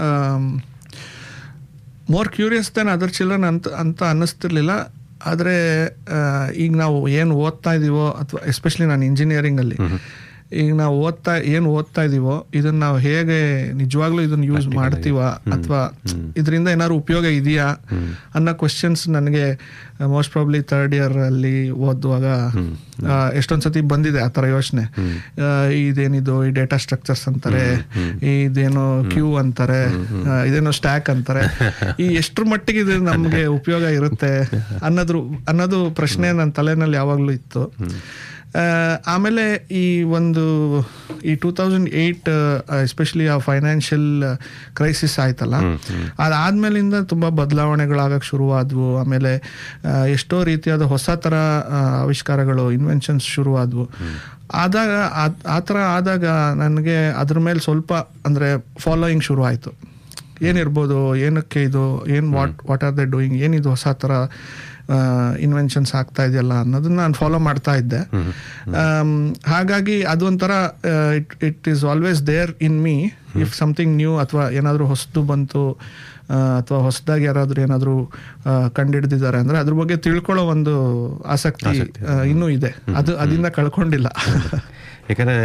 more curious than other children ಅಂತ ಅಂತ ಅನ್ನಿಸ್ತಿರ್ಲಿಲ್ಲ ಆದರೆ ಈಗ ನಾವು ಏನು ಓದ್ತಾ ಇದ್ದೀವೋ ಅಥವಾ ಎಸ್ಪೆಷಲಿ ನಾನು ಇಂಜಿನಿಯರಿಂಗಲ್ಲಿ ಈಗ ನಾವು ಓದ್ತಾ ಏನು ಓದ್ತಾ ಇದೀವೋ ಇದನ್ನ ನಾವು ಹೇಗೆ ನಿಜವಾಗ್ಲೂ ಇದನ್ನ ಯೂಸ್ ಮಾಡ್ತೀವ ಅಥವಾ ಇದರಿಂದ ಏನಾದ್ರು ಉಪಯೋಗ ಇದೆಯಾ ಅನ್ನೋ ಕ್ವಶನ್ಸ್ ನನಗೆ ಮೋಸ್ಟ್ ಪ್ರಾಬ್ಲಿ ಥರ್ಡ್ ಇಯರ್ ಅಲ್ಲಿ ಓದುವಾಗ ಆ, ಎಷ್ಟೊಂದ್ ಸತಿ ಬಂದಿದೆ ಆ ಥರ ಯೋಚನೆ ಇದೇನಿದು ಈ ಡೇಟಾ ಸ್ಟ್ರಕ್ಚರ್ಸ್ ಅಂತಾರೆ ಇದೇನೋ ಕ್ಯೂ ಅಂತಾರೆ ಆ, ಇದೇನೋ ಸ್ಟ್ಯಾಕ್ ಅಂತಾರೆ ಈ ಎಷ್ಟ್ರ ಮಟ್ಟಿಗೆ ಇದು ನಮಗೆ ಉಪಯೋಗ ಇರುತ್ತೆ ಅನ್ನೋದ್ರ ಅನ್ನೋದು ಪ್ರಶ್ನೆ ನನ್ನ ತಲೆನಲ್ಲಿ ಯಾವಾಗಲೂ ಇತ್ತು ಆ, ಆಮೇಲೆ ಈ ಒಂದು ಈ ಟೂ ತೌಸಂಡ್ ಏಯ್ಟ್ ಎಸ್ಪೆಷಲಿ ಆ ಫೈನಾನ್ಷಿಯಲ್ ಕ್ರೈಸಿಸ್ ಆಯ್ತಲ್ಲ ಅದಾದ್ಮೇಲಿಂದ ತುಂಬ ಬದಲಾವಣೆಗಳಾಗಕ್ಕೆ ಶುರುವಾದವು ಆಮೇಲೆ ಆ, ಎಷ್ಟೋ ರೀತಿಯಾದ ಹೊಸ ಥರ ಆ, ಆವಿಷ್ಕಾರಗಳು ಇನ್ವೆನ್ಷನ್ಸ್ ಶುರುವಾದವು ಆದಾಗ ಆ- ಆ ಥರ ಆದಾಗ ನನಗೆ ಅದ್ರ ಮೇಲೆ ಸ್ವಲ್ಪ ಅಂದರೆ ಫಾಲೋಯಿಂಗ್ ಶುರು ಆಯಿತು ಏನಿರ್ಬೋದು ಏನಕ್ಕೆ ಇದು ಏನು what what are the doing ಏನಿದು ಹೊಸ ಥರ ಇನ್ವೆನ್ಷನ್ಸ್ ಆಗ್ತಾ ಇದೆಯಲ್ಲ ಅನ್ನೋದನ್ನ ನಾನು ಫಾಲೋ ಮಾಡ್ತಾ ಇದ್ದೆ ಆಮ್, ಹಾಗಾಗಿ ಅದೊಂಥರ it it is always there in me if something new ಅಥವಾ ಏನಾದರೂ ಹೊಸದು ಬಂತು ಅಥವಾ ಹೊಸದಾಗಿ ಯಾರಾದರೂ ಏನಾದರೂ ಕಂಡಿಡ್ದಿದ್ದಾರೆ ಅಂದರೆ ಅದ್ರ ಬಗ್ಗೆ ತಿಳ್ಕೊಳ್ಳೋ ಒಂದು ಆಸಕ್ತಿ ಆ, ಇನ್ನೂ ಇದೆ ಅದು ಅದರಿಂದ ಕಳ್ಕೊಂಡಿಲ್ಲ ಯಾಕಂದರೆ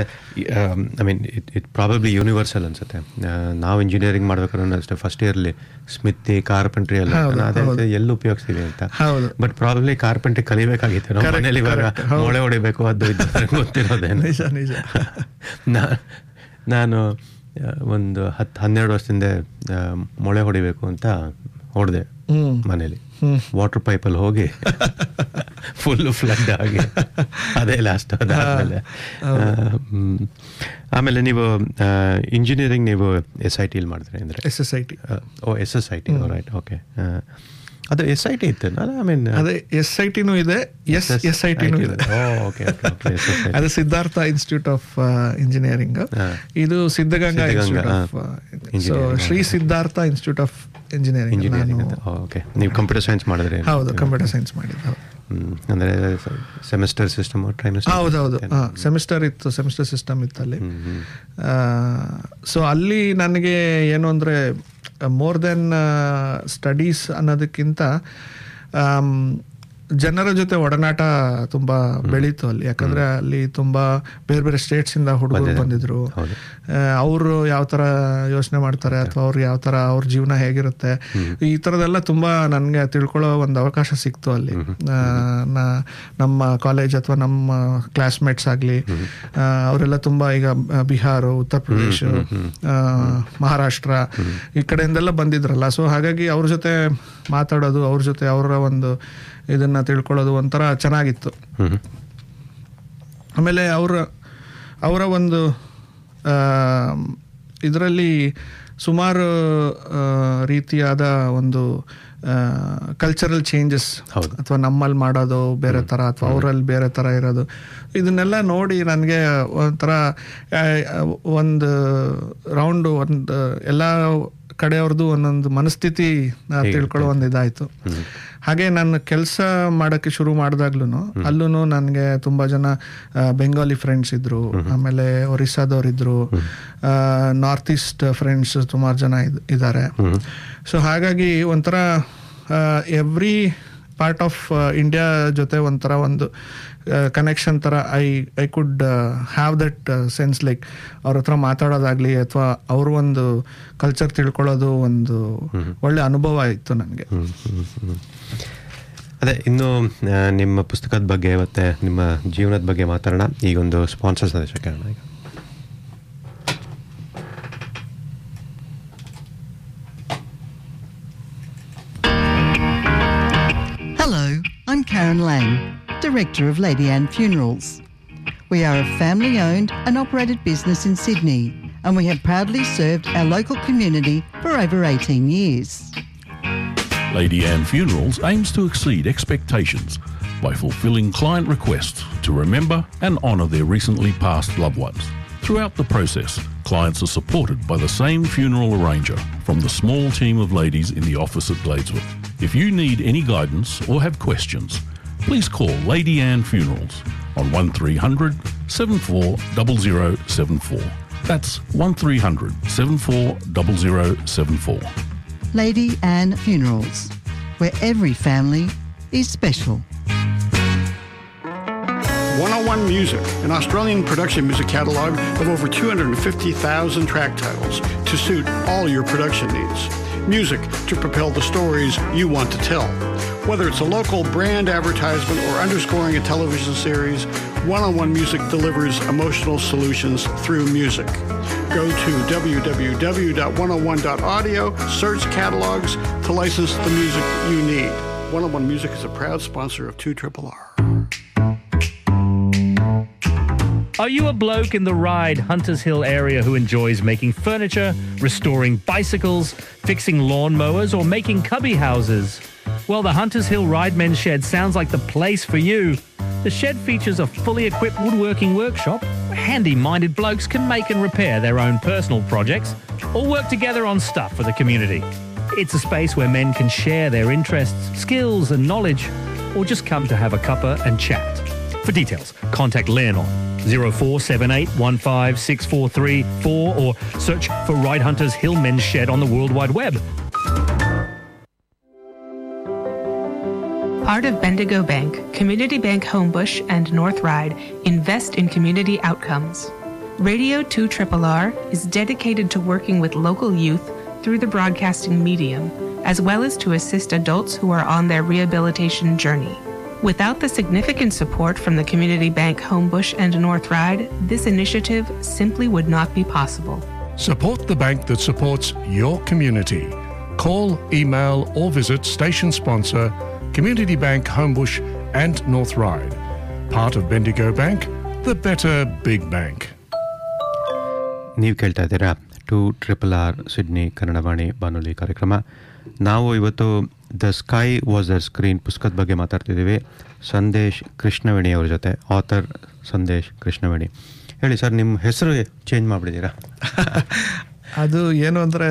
I mean it it probably universal ಅನ್ಸುತ್ತೆ ಆ, ನಾವು ಇಂಜಿನಿಯರಿಂಗ್ ಮಾಡ್ಬೇಕಾದ್ರೆ ಅಷ್ಟೇ ಫಸ್ಟ್ ಇಯರ್ಲಿ ಸ್ಮಿತಿ ಕಾರ್ಪೆಂಟ್ರಿ ಎಲ್ಲ ಹೌದು, ಅದೇ ಹೌದು. ಎಲ್ಲಿ ಉಪಯೋಗಿಸ್ತೀವಿ ಅಂತ ಹೌದು. ಬಟ್ ಪ್ರಾಬಬ್ಲಿ ಕಾರ್ಪೆಂಟ್ರಿ ಕಲಿಬೇಕಾಗಿತ್ತು ನಾವು Correct, ಮನೇಲಿ ಇವಾಗ correct, ಹೌದು. ಮೊಳೆ ಹೊಡಿಬೇಕು ಅದು ಇದು ಅಂತ ಗೊತ್ತಿರೋದೇನು ನಿಜ ನಿಜ ನಾ- ನಾನು ಆ, ಒಂದು ಹತ್ತು ಹನ್ನೆರಡು ವರ್ಷದಿಂದ ಆ, ಮೊಳೆ ಹೊಡಿಬೇಕು ಅಂತ ಹೊಡೆದೆ ಹ್ಮ್. ಮನೇಲಿ ವಾಟರ್ ಪೈಪಲ್ಲಿ ಹೋಗಿ ಫುಲ್ ಫ್ಲಡ್ ಆಗಿ ಅದೇ ಲಾಸ್ಟ್ ಅದಾದ್ಮೇಲೆ ಆ, ಹ್ಮ್. ಆಮೇಲೆ ನೀವು ಇಂಜಿನಿಯರಿಂಗ್ ನೀವು ಎಸ್ ಐ ಟಿಲಿ ಮಾಡಿದ್ರಿ ಅಂದರೆ S S I T O S S I T right okay ಅದು ಎಸ್ ಐ ಟಿ ಇತ್ತು ಐ ಮೀನ್ ಅದೇ ಎಸ್ ಐ ಟಿನೂ ಇದೆ ಎಸ್ ಎಸ್ ಐ ಟಿನೂ ಇದೆ okay okay S S I ಅದು ಸಿದ್ಧಾರ್ಥ ಇನ್ಸ್ಟಿಟ್ಯೂಟ್ ಆಫ್ ಇಂಜಿನಿಯರಿಂಗ್ ಹಾ. ಇದು ಸಿದ್ಧಗಂಗಾ ಸಿದ್ಧಗಂಗಾ, ಇನ್ಸ್ಟಿಟ್ಯೂಟ್ ಆಫ್ ಹಾ. So Engineering. Shri Siddhartha institute of engineering engineering ನಾನು ಅಂತ ಓಕೆ ನೀವು ಕಂಪ್ಯೂಟರ್ ಸೈನ್ಸ್ ಮಾಡಿದ್ರಿ ಹೌದು ಕಂಪ್ಯೂಟರ್ ಸೈನ್ಸ್ ಮಾಡಿದ್ದು ಹ್ಮ್. ಅಂದ್ರೆ ಸೆಮಿಸ್ಟರ್ ಸಿಸ್ಟಮ್ ಟ್ರೈಮಸ್ಟರ್ ಹೌದೌದು ಸೆಮಿಸ್ಟರ್ ಇತ್ತು ಸೆಮಿಸ್ಟರ್ ಸಿಸ್ಟಮ್ ಇತ್ತು ಅಲ್ಲಿ ಸೊ ಅಲ್ಲಿ ನನಗೆ ಏನು ಅಂದರೆ ಮೋರ್ ದೆನ್ ಸ್ಟಡೀಸ್ ಅನ್ನೋದಕ್ಕಿಂತ ಆಮ್, ಜನರ ಜೊತೆ ಒಡನಾಟ ತುಂಬ ಬೆಳೀತು ಅಲ್ಲಿ ಯಾಕಂದ್ರೆ ಅಲ್ಲಿ ತುಂಬ ಬೇರೆ ಬೇರೆ ಸ್ಟೇಟ್ಸ್ ಇಂದ ಹುಡುಗರು ಬಂದಿದ್ರು ಹೌದು. ಅವರು ಯಾವ ಥರ ಯೋಚನೆ ಮಾಡ್ತಾರೆ ಅಥವಾ ಅವ್ರು ಯಾವ ಥರ ಅವ್ರ ಜೀವನ ಹೇಗಿರುತ್ತೆ ಈ ಥರದೆಲ್ಲ ತುಂಬ ನನಗೆ ತಿಳ್ಕೊಳ್ಳೋ ಒಂದು ಅವಕಾಶ ಸಿಕ್ತು ಅಲ್ಲಿ ಆ, ನಾ- ನಮ್ಮ ಕಾಲೇಜ್ ಅಥವಾ ನಮ್ಮ ಕ್ಲಾಸ್ಮೇಟ್ಸ್ ಆಗಲಿ ಅವರೆಲ್ಲ ತುಂಬ ಈಗ ಬಿಹಾರ ಉತ್ತರ ಪ್ರದೇಶ ಆ, ಮಹಾರಾಷ್ಟ್ರ ಈ ಕಡೆಯಿಂದೆಲ್ಲ ಬಂದಿದ್ರಲ್ಲ ಸೊ ಹಾಗಾಗಿ ಅವ್ರ ಜೊತೆ ಮಾತಾಡೋದು ಅವ್ರ ಜೊತೆ ಅವರ ಒಂದು ಇದನ್ನ ತಿಳ್ಕೊಳ್ಳೋದು ಒಂಥರ ಚೆನ್ನಾಗಿತ್ತು ಆಮೇಲೆ ಅವರ ಅವರ ಒಂದು ಇದರಲ್ಲಿ ಸುಮಾರು ಆ, ರೀತಿಯಾದ ಒಂದು ಕಲ್ಚರಲ್ ಚೇಂಜಸ್ ಹೌದು. ಅಥವಾ ನಮ್ಮಲ್ಲಿ ಮಾಡೋದು ಬೇರೆ ಥರ ಅಥವಾ ಅವರಲ್ಲಿ ಬೇರೆ ಥರ ಇರೋದು ಇದನ್ನೆಲ್ಲ ನೋಡಿ ನನಗೆ ಒಂಥರ ಆ, ಒಂದು ರೌಂಡ್ ಒಂದು ಎಲ್ಲ ಕಡೆಯವ್ರದ್ದು ಒಂದೊಂದು ಮನಸ್ಥಿತಿ ನಾ ತಿಳ್ಕೊಳ್ಳೋ ಒಂದು ಇದಾಯಿತು ಹಾಗೆ ನಾನು ಕೆಲಸ ಮಾಡೋಕ್ಕೆ ಶುರು ಮಾಡಿದಾಗ್ಲೂ ಅಲ್ಲೂ ನನಗೆ ತುಂಬ ಜನ ಆ, ಬೆಂಗಾಲಿ ಫ್ರೆಂಡ್ಸ್ ಇದ್ರು ಆಮೇಲೆ ಒರಿಸ್ಸಾದವ್ರಿದ್ರು ನಾರ್ತ್ ಈಸ್ಟ್ ಫ್ರೆಂಡ್ಸ್ ಸುಮಾರು ಜನ ಇದ್- ಇದ್ದಾರೆ ಸೊ ಹಾಗಾಗಿ ಒಂಥರ ಎವ್ರಿ ಪಾರ್ಟ್ ಆಫ್ ಇಂಡಿಯಾ ಜೊತೆ ಒಂಥರ ಒಂದು ಕನೆಕ್ಷನ್ ಥರ I I could have that sense like ಅವ್ರ ಹತ್ರ ಮಾತಾಡೋದಾಗ್ಲಿ ಅಥವಾ ಅವ್ರ ಒಂದು ಕಲ್ಚರ್ ತಿಳ್ಕೊಳ್ಳೋದು ಒಂದು ಒಳ್ಳೆ ಅನುಭವ ಇತ್ತು ನನಗೆ ಅದೇ ಇನ್ನು ಆ, ನಿಮ್ಮ ಪುಸ್ತಕದ ಬಗ್ಗೆ ಮತ್ತೆ ನಿಮ್ಮ ಜೀವನದ ಬಗ್ಗೆ ಮಾತಾಡೋಣ ಈಗ ಒಂದು ಸ್ಪಾನ್ಸರ್ ಸಂದೇಶ ಕೇಳೋಣ ಈಗ Hello, I'm Karen Lang, Director of Lady Anne Funerals. We are a family owned and operated business in Sydney, and we have proudly served our local community for over 18 years. Lady Anne Funerals aims to exceed expectations by fulfilling client requests to remember and honour their recently passed loved ones. Throughout the process, clients are supported by the same funeral arranger from the small team of ladies in the office at Gladeswood. If you need any guidance or have questions, please call Lady Anne Funerals on 1300 740074. That's 1300 740074. Lady Anne Funerals, where every family is special. 101 Music, an Australian production music catalog of over 250,000 track titles to suit all your production needs. Music to propel the stories you want to tell. Whether it's a local brand advertisement or underscoring a television series, 101 Music delivers emotional solutions through music. Go to www.101.audio, search catalogs to license the music you need. 101 Music is a proud sponsor of 2 R. Are you a bloke in the Ride Hunters Hill area who enjoys making furniture, restoring bicycles, fixing lawnmowers, or making cubby houses? Well, the Hunters Hill Ride Men's Shed sounds like the place for you. The shed features a fully equipped woodworking workshop. Handy minded blokes can make and repair their own personal projects or work together on stuff for the community. It's a space where men can share their interests, skills, and knowledge, or just come to have a cuppa and chat. For details, contact Len on 0478 15643 or search for Ride Hunters Hill Men's Shed on the World Wide Web. Part of Bendigo Bank, Community Bank Homebush, and North Ride invest in community outcomes. Radio 2 R is dedicated to working with local youth through the broadcasting medium, as well as to assist adults who are on their rehabilitation journey. Without the significant support from the Community Bank Homebush and North Ride, this initiative simply would not be possible. Support the bank that supports your community. Call, email, or visit station sponsor Community Bank Homebush and North Ride. Part of Bendigo Bank, the better big bank. ನೀವು ಕೇಳ್ತಾ ಇದ್ದೀರಾ two triple R Sydney Kannadavani ಬಾನುಲಿ ಕಾರ್ಯಕ್ರಮ ನಾವು ಇವತ್ತು the sky was a screen ಪುಸ್ತಕದ ಬಗ್ಗೆ ಮಾತಾಡ್ತಿದ್ದೀವಿ ಸಂದೇಶ್ ಕೃಷ್ಣವೇಣಿ ಅವ್ರ ಜೊತೆ ಆಥರ್ ಸಂದೇಶ್ ಕೃಷ್ಣವೇಣಿ ಹೇಳಿ ಸರ್ ನಿಮ್ಮ ಹೆಸರು ಚೇಂಜ್ ಮಾಡಿಬಿಟ್ಟಿದ್ದೀರಾ ಅದು ಏನು ಅಂದರೆ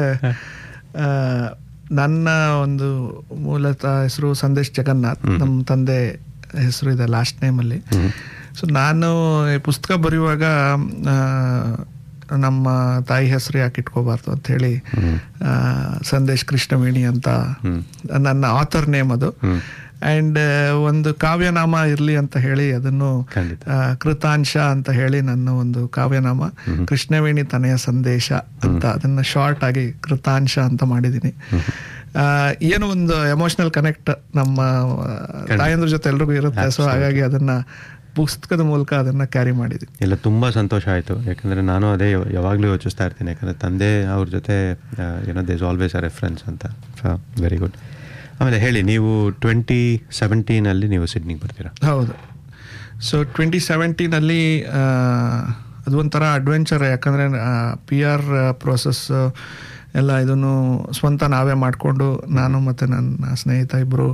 ನನ್ನ ಒಂದು ಮೂಲತಃ ಹೆಸರು ಸಂದೇಶ್ ಜಗನ್ನಾಥ್ ನಮ್ಮ ತಂದೆ ಹೆಸರು ಇದೆ ಲಾಸ್ಟ್ ನೇಮಲ್ಲಿ ಸೊ ನಾನು ಈ ಪುಸ್ತಕ ಬರೆಯುವಾಗ ಆ, ನಮ್ಮ ತಾಯಿ ಹೆಸರು ಯಾಕೆ ಇಟ್ಕೋಬಾರ್ದು ಅಂತ ಹೇಳಿ ಆ, ಸಂದೇಶ್ ಕೃಷ್ಣವೇಣಿ ಅಂತ ನನ್ನ ಆಥರ್ ನೇಮ್ ಅದು ಅಂಡ್ ಒಂದು ಕಾವ್ಯನಾಮ ಇರಲಿ ಅಂತ ಹೇಳಿ ಅದನ್ನು ಖಂಡಿತ. ಆ, ಕೃತಾಂಶ ಅಂತ ಹೇಳಿ ನನ್ನ ಒಂದು ಕಾವ್ಯನಾಮ ಕೃಷ್ಣವೇಣಿ ತನೆಯ ಸಂದೇಶ ಅಂತ ಅದನ್ನ ಶಾರ್ಟ್ ಆಗಿ ಕೃತಾಂಶ ಅಂತ ಮಾಡಿದ್ದೀನಿ ಆ, ಏನು ಒಂದು ಎಮೋಷನಲ್ ಕನೆಕ್ಟ್ ನಮ್ಮ ಆ, ತಾಯಂದ್ರ ಜೊತೆ ಎಲ್ರಿಗೂ ಇರುತ್ತೆ ಸೊ ಹಾಗಾಗಿ ಅದನ್ನ ಪುಸ್ತಕದ ಮೂಲಕ ಅದನ್ನ ಕ್ಯಾರಿ ಮಾಡಿದ್ದೀನಿ ಇಲ್ಲ ತುಂಬ ಸಂತೋಷ ಆಯಿತು ಯಾಕಂದರೆ ನಾನು ಅದೇ ಯಾವ- ಯಾವಾಗಲೂ ಯೋಚಿಸ್ತಾ ಇರ್ತೀನಿ ಯಾಕಂದರೆ ತಂದೆ ಅವ್ರ ಜೊತೆ ಏನೋ ದೇಸ್ ಆಲ್ವೇಸ್ ಅ ರೆಫರೆನ್ಸ್ ಅಂತ ವೆರಿ ಗುಡ್ ಆಮೇಲೆ ಹೇಳಿ ನೀವು ಟ್ವೆಂಟಿ ಸೆವೆಂಟೀನಲ್ಲಿ ನೀವು ಸಿಡ್ನಿಗೆ ಬರ್ತೀರಾ ಹೌದು ಸೊ ಟ್ವೆಂಟಿ ಸೆವೆಂಟೀನಲ್ಲಿ ಅದು ಒಂಥರ ಅಡ್ವೆಂಚರ್ ಯಾಕಂದರೆ ಪಿ ಆರ್ ಪ್ರೋಸೆಸ್ ಎಲ್ಲ ಇದನ್ನು ಸ್ವಂತ ನಾವೇ ಮಾಡಿಕೊಂಡು ನಾನು ಮತ್ತು ನನ್ನ ಸ್ನೇಹಿತ ಇಬ್ಬರು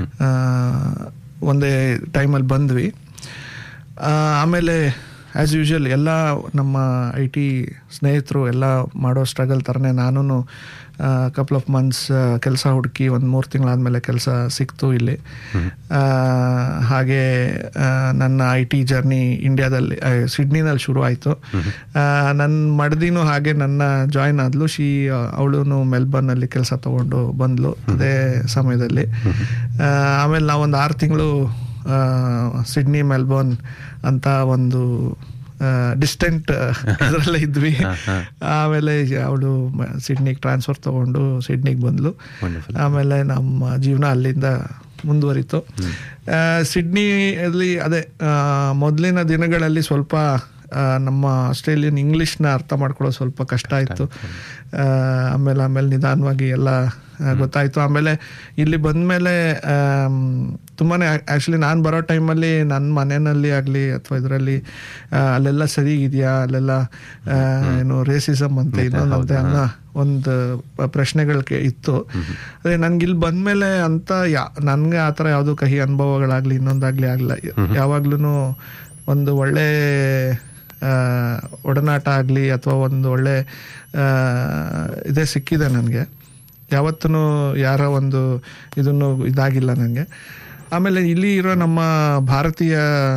ಒಂದೇ ಟೈಮಲ್ಲಿ ಬಂದ್ವಿ ಆ, ಆಮೇಲೆ ಆ್ಯಸ್ ಯೂಶುವಲ್ ಎಲ್ಲ ನಮ್ಮ ಐ ಟಿ ಸ್ನೇಹಿತರು ಎಲ್ಲ ಮಾಡೋ ಸ್ಟ್ರಗಲ್ ಥರನೇ ನಾನು ಕಪಲ್ ಆಫ್ ಮಂತ್ಸ್ ಕೆಲಸ ಹುಡುಕಿ ಒಂದು ಮೂರು ತಿಂಗಳಾದಮೇಲೆ ಕೆಲಸ ಸಿಕ್ತು ಇಲ್ಲಿ ಆ, ಹಾಗೆ ಆ, ನನ್ನ ಐ ಟಿ ಜರ್ನಿ ಇಂಡಿಯಾದಲ್ಲಿ ಆ, ಸಿಡ್ನಿನಲ್ಲಿ ಶುರು ಆಯಿತು ನನ್ನ ಮಡ್ದಿನೂ ಹಾಗೆ ನನ್ನ ಜಾಯ್ನ್ ಆದ್ಲು ಶಿ ಅವಳು ಮೆಲ್ಬರ್ನಲ್ಲಿ ಕೆಲಸ ತಗೊಂಡು ಬಂದ್ಲು ಅದೇ ಸಮಯದಲ್ಲಿ ಆ, ಆಮೇಲೆ ನಾವೊಂದು ಆರು ತಿಂಗಳು ಸಿಡ್ನಿ ಮೆಲ್ಬೋರ್ನ್ ಅಂತ ಒಂದು ಡಿಸ್ಟೆಂಟ್ ಇದರಲ್ಲೇ ಇದ್ವಿ ಆಮೇಲೆ ಅವಳು ಸಿಡ್ನಿಗೆ ಟ್ರಾನ್ಸ್ಫರ್ ತಗೊಂಡು ಸಿಡ್ನಿಗೆ ಬಂದ್ಲು Wonderful. ಆಮೇಲೆ ನಮ್ಮ ಜೀವನ ಅಲ್ಲಿಂದ ಮುಂದುವರಿತು ಆ, ಸಿಡ್ನಿಯಲ್ಲಿ ಅದೇ ಆ, ಮೊದಲಿನ ದಿನಗಳಲ್ಲಿ ಸ್ವಲ್ಪ ಆ, ನಮ್ಮ ಆಸ್ಟ್ರೇಲಿಯನ್ ಇಂಗ್ಲೀಷ್ನ ಅರ್ಥ ಮಾಡ್ಕೊಳ್ಳೋದು ಸ್ವಲ್ಪ ಕಷ್ಟ ಆಯಿತು ಆಮೇಲೆ ಆಮೇಲೆ ನಿಧಾನವಾಗಿ ಎಲ್ಲ ಆ, ಗೊತ್ತಾಯಿತು ಆಮೇಲೆ ಇಲ್ಲಿ ಬಂದಮೇಲೆ ತುಂಬಾ ಆ್ಯಕ್ಚುಲಿ ನಾನು ಬರೋ ಟೈಮಲ್ಲಿ ನನ್ನ ಮನೆಯಲ್ಲಿ ಆಗಲಿ ಅಥವಾ ಇದರಲ್ಲಿ ಅಲ್ಲೆಲ್ಲ ಸರಿ ಇದೆಯಾ ಅಲ್ಲೆಲ್ಲ ಆ, ಏನು ರೇಸಿಸಮ್ ಅಂತ ಇನ್ನೊಂದಂತೆ ಅನ್ನೋ ಒಂದು ಪ್ರಶ್ನೆಗಳು ಕೇ- ಇತ್ತು ಅದೇ ನನ್ಗೆ ಇಲ್ಲಿ ಬಂದ್ಮೇಲೆ ಅಂತ ಯಾ ನನಗೆ ಆ ಥರ ಯಾವುದೋ ಕಹಿ ಅನುಭವಗಳಾಗಲಿ ಇನ್ನೊಂದಾಗಲಿ ಆಗಲ್ಲ ಯಾವಾಗ್ಲೂ ಒಂದು ಒಳ್ಳೆ ಆ, ಒಡನಾಟ ಆಗಲಿ ಅಥವಾ ಒಂದು ಒಳ್ಳೆ ಆ, ಇದೇ ಸಿಕ್ಕಿದೆ ನನಗೆ ಯಾವತ್ತೂ ಯಾರ ಒಂದು ಇದನ್ನು ಇದಾಗಿಲ್ಲ ನನಗೆ ಆಮೇಲೆ ಇಲ್ಲಿ ಇರೋ ನಮ್ಮ ಭಾರತೀಯ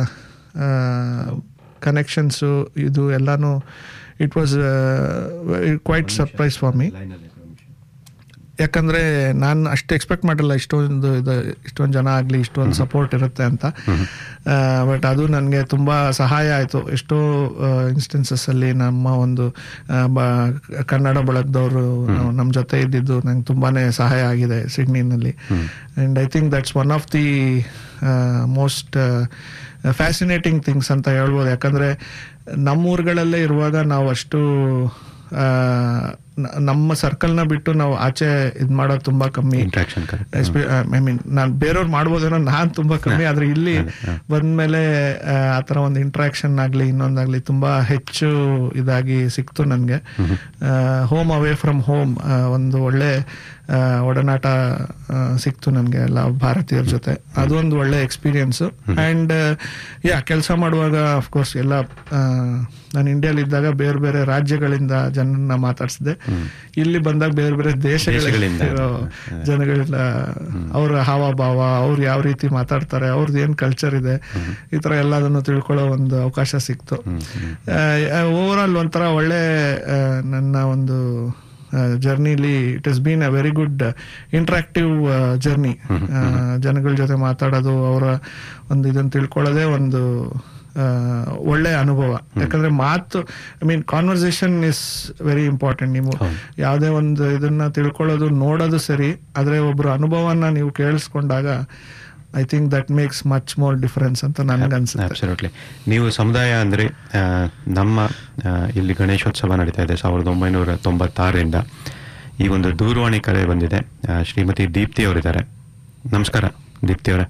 ಕನೆಕ್ಷನ್ಸು ಇದು ಎಲ್ಲನೂ it was quite surprise for me ಯಾಕಂದರೆ ನಾನು ಅಷ್ಟು ಎಕ್ಸ್ಪೆಕ್ಟ್ ಮಾಡಿಲ್ಲ ಇಷ್ಟೊಂದು ಇದು ಇಷ್ಟೊಂದು ಜನ ಆಗಲಿ ಇಷ್ಟೊಂದು ಸಪೋರ್ಟ್ ಇರುತ್ತೆ ಅಂತ ಬಟ್ ಅದು ನನಗೆ ತುಂಬ ಸಹಾಯ ಆಯಿತು ಎಷ್ಟೋ ಇನ್ಸ್ಟೆನ್ಸಸ್ಸಲ್ಲಿ ನಮ್ಮ ಒಂದು ಆ, ಬ ಕನ್ನಡ ಬಳಗದವರು ನಮ್ಮ ಜೊತೆ ಇದ್ದಿದ್ದು ನಂಗೆ ತುಂಬಾ ಸಹಾಯ ಆಗಿದೆ ಸಿಡ್ನಿನಲ್ಲಿ and I think that's one of the most fascinating things ಅಂತ ಹೇಳ್ಬೋದು ಯಾಕಂದರೆ ನಮ್ಮೂರುಗಳಲ್ಲೇ ಇರುವಾಗ ನಾವು ಅಷ್ಟು ಆ, ನ- ನಮ್ಮ ಸರ್ಕಲ್ನ ಬಿಟ್ಟು ನಾವು ಆಚೆ ಇದು ಮಾಡೋದು ತುಂಬ ಕಮ್ಮಿ ಇಂಟ್ರಾಕ್ಷನ್ ಕರೆಕ್ಟ್ ಐ ಮೀನ್ ನಾನು ಬೇರೆಯವ್ರು ಮಾಡ್ಬೋದೇನೋ ನಾನು ತುಂಬ ಕಮ್ಮಿ ಆದರೆ ಇಲ್ಲಿ ಬಂದಮೇಲೆ ಆ ಥರ ಒಂದು ಇಂಟ್ರಾಕ್ಷನ್ ಆಗಲಿ ಇನ್ನೊಂದಾಗಲಿ ತುಂಬ ಹೆಚ್ಚು ಇದಾಗಿ ಸಿಕ್ತು ನನಗೆ ಹೋಮ್ ಅವೇ ಫ್ರಮ್ ಹೋಮ್ ಒಂದು ಒಳ್ಳೆ ಆ, ಒಡನಾಟ ಆ, ಸಿಕ್ತು ನನಗೆ ಎಲ್ಲ ಭಾರತೀಯರ ಜೊತೆ ಅದೊಂದು ಒಳ್ಳೆ ಎಕ್ಸ್ಪೀರಿಯನ್ಸು ಆ್ಯಂಡ್ ಯಾ ಕೆಲಸ ಮಾಡುವಾಗ ಅಫ್ಕೋರ್ಸ್ ಎಲ್ಲ ಆ, ನಾನು ಇಂಡಿಯಾಲಿದ್ದಾಗ ಬೇರೆ ಬೇರೆ ರಾಜ್ಯಗಳಿಂದ ಜನರನ್ನ ಮಾತಾಡಿಸಿದೆ ಇಲ್ಲಿ ಬಂದಾಗ ಬೇರೆ ಬೇರೆ ದೇಶಗಳಿಂದ ದೇಶಗಳಿಂದ. ಜನಗಳಿಂದ ಅವರ ಹಾವಭಾವ ಅವ್ರು ಯಾವ ರೀತಿ ಮಾತಾಡ್ತಾರೆ ಅವ್ರದ್ದು ಏನು ಕಲ್ಚರ್ ಇದೆ ಈ ಥರ ಎಲ್ಲದನ್ನು ತಿಳ್ಕೊಳ್ಳೋ ಒಂದು ಅವಕಾಶ ಸಿಕ್ತು ಓವರ್ ಆಲ್ ಒಂಥರ ಒಳ್ಳೆ ಆ, ನನ್ನ ಒಂದು ಜರ್ನಿಲಿ it is been a very good interactive journey ಜನಗಳ ಜೊತೆ ಮಾತಾಡೋದು ಅವರ ಒಂದು ಇದನ್ನು ತಿಳ್ಕೊಳ್ಳೋದೇ ಒಂದು ಆ, ಒಳ್ಳೆ ಅನುಭವ ಯಾಕಂದ್ರೆ ಮಾತು I mean conversation is very important ನೀವು ಯಾವುದೇ ಒಂದು ಇದನ್ನ ತಿಳ್ಕೊಳ್ಳೋದು ನೋಡೋದು ಸರಿ ಆದ್ರೆ ಒಬ್ರು ಅನುಭವನ ನೀವು ಕೇಳಿಸ್ಕೊಂಡಾಗ I think that makes much more difference ಅಂತ ನನಗನ್ಸುತ್ತೆ ಅಬ್ಸಲ್ಯೂಟ್ಲಿ ನೀವು ಸಮುದಾಯ ಅಂದರೆ ನಮ್ಮ ಆ, ಇಲ್ಲಿ ಗಣೇಶೋತ್ಸವ ನಡೀತಾ ಇದೆ ಸಾವಿರದ ಒಂಬೈನೂರ ತೊಂಬತ್ತಾರರಿಂದ ಈ ಒಂದು ದೂರವಾಣಿ ಕರೆ ಬಂದಿದೆ ಆ, ಶ್ರೀಮತಿ ದೀಪ್ತಿ ಅವರಿದ್ದಾರೆ ನಮಸ್ಕಾರ ದೀಪ್ತಿ ಅವರೇ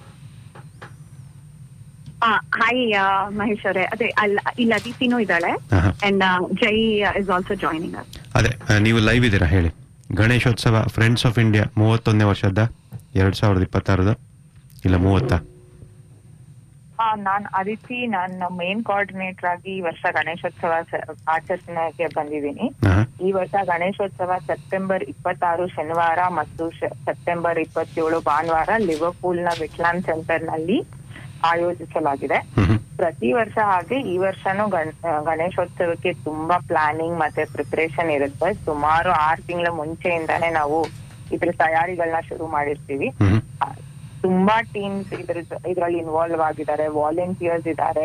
ಹಾಯ್ ಮಹೇಶ್ ಅವರೇ ಅದೇ ಅಲ್ಲ ಇಲ್ಲ ದೀಪಿನೂ ಇದ್ದಾಳೆ ಆಹಾ. And Jai is also joining us ಅದೇ ಆ, ನೀವು ಲೈವ್ ಇದ್ದೀರಾ ಹೇಳಿ ಗಣೇಶೋತ್ಸವ ಫ್ರೆಂಡ್ಸ್ ಆಫ್ ಇಂಡಿಯಾ ಮೂವತ್ತೊಂದನೇ ವರ್ಷದ ಎರಡು ಸಾವಿರದ ಇಪ್ಪತ್ತಾರದ ಇಲ್ಲ ಮೂವತ್ತಾ ನಾನ್ ಅದಿತಿ ನಾನು ಮೇನ್ ಕೋಆರ್ಡಿನೇಟರ್ ಆಗಿ ಈ ವರ್ಷ ಗಣೇಶೋತ್ಸವ ಸ- ಆಚರಣೆಗೆ ಬಂದಿದ್ದೀನಿ ಆಹಾ. ಈ ವರ್ಷ ಗಣೇಶೋತ್ಸವ ಸೆಪ್ಟೆಂಬರ್ ಇಪ್ಪತ್ತಾರು ಶನಿವಾರ ಮತ್ತು ಶ- ಸೆಪ್ಟೆಂಬರ್ ಇಪ್ಪತ್ತೇಳು ಭಾನುವಾರ ಲಿವರ್ಪೂಲ್ ನ ವಿಟ್ಲಾನ್ ಸೆಂಟರ್ ನಲ್ಲಿ ಆಯೋಜಿಸಲಾಗಿದೆ ಪ್ರತಿ ವರ್ಷ ಹಾಗೆ ಈ ವರ್ಷನೂ ಗಣ್- ಆ, ಗಣೇಶೋತ್ಸವಕ್ಕೆ ತುಂಬಾ ಪ್ಲಾನಿಂಗ್ ಮತ್ತೆ ಪ್ರಿಪರೇಷನ್ ಇರುತ್ತೆ ಸುಮಾರು ಆರು ತಿಂಗಳ ಮುಂಚೆಯಿಂದಾನೇ ನಾವು ಇದ್ರ ತಯಾರಿಗಳನ್ನ ಶುರು ಮಾಡಿರ್ತೀವಿ ಆ, ತುಂಬಾ ಟೀಮ್ಸ್ ಇದ್ರ ಇದ್ರಲ್ಲಿ ಇನ್ವಾಲ್ವ್ ಆಗಿದ್ದಾರೆ ವಾಲಂಟಿಯರ್ಸ್ ಇದ್ದಾರೆ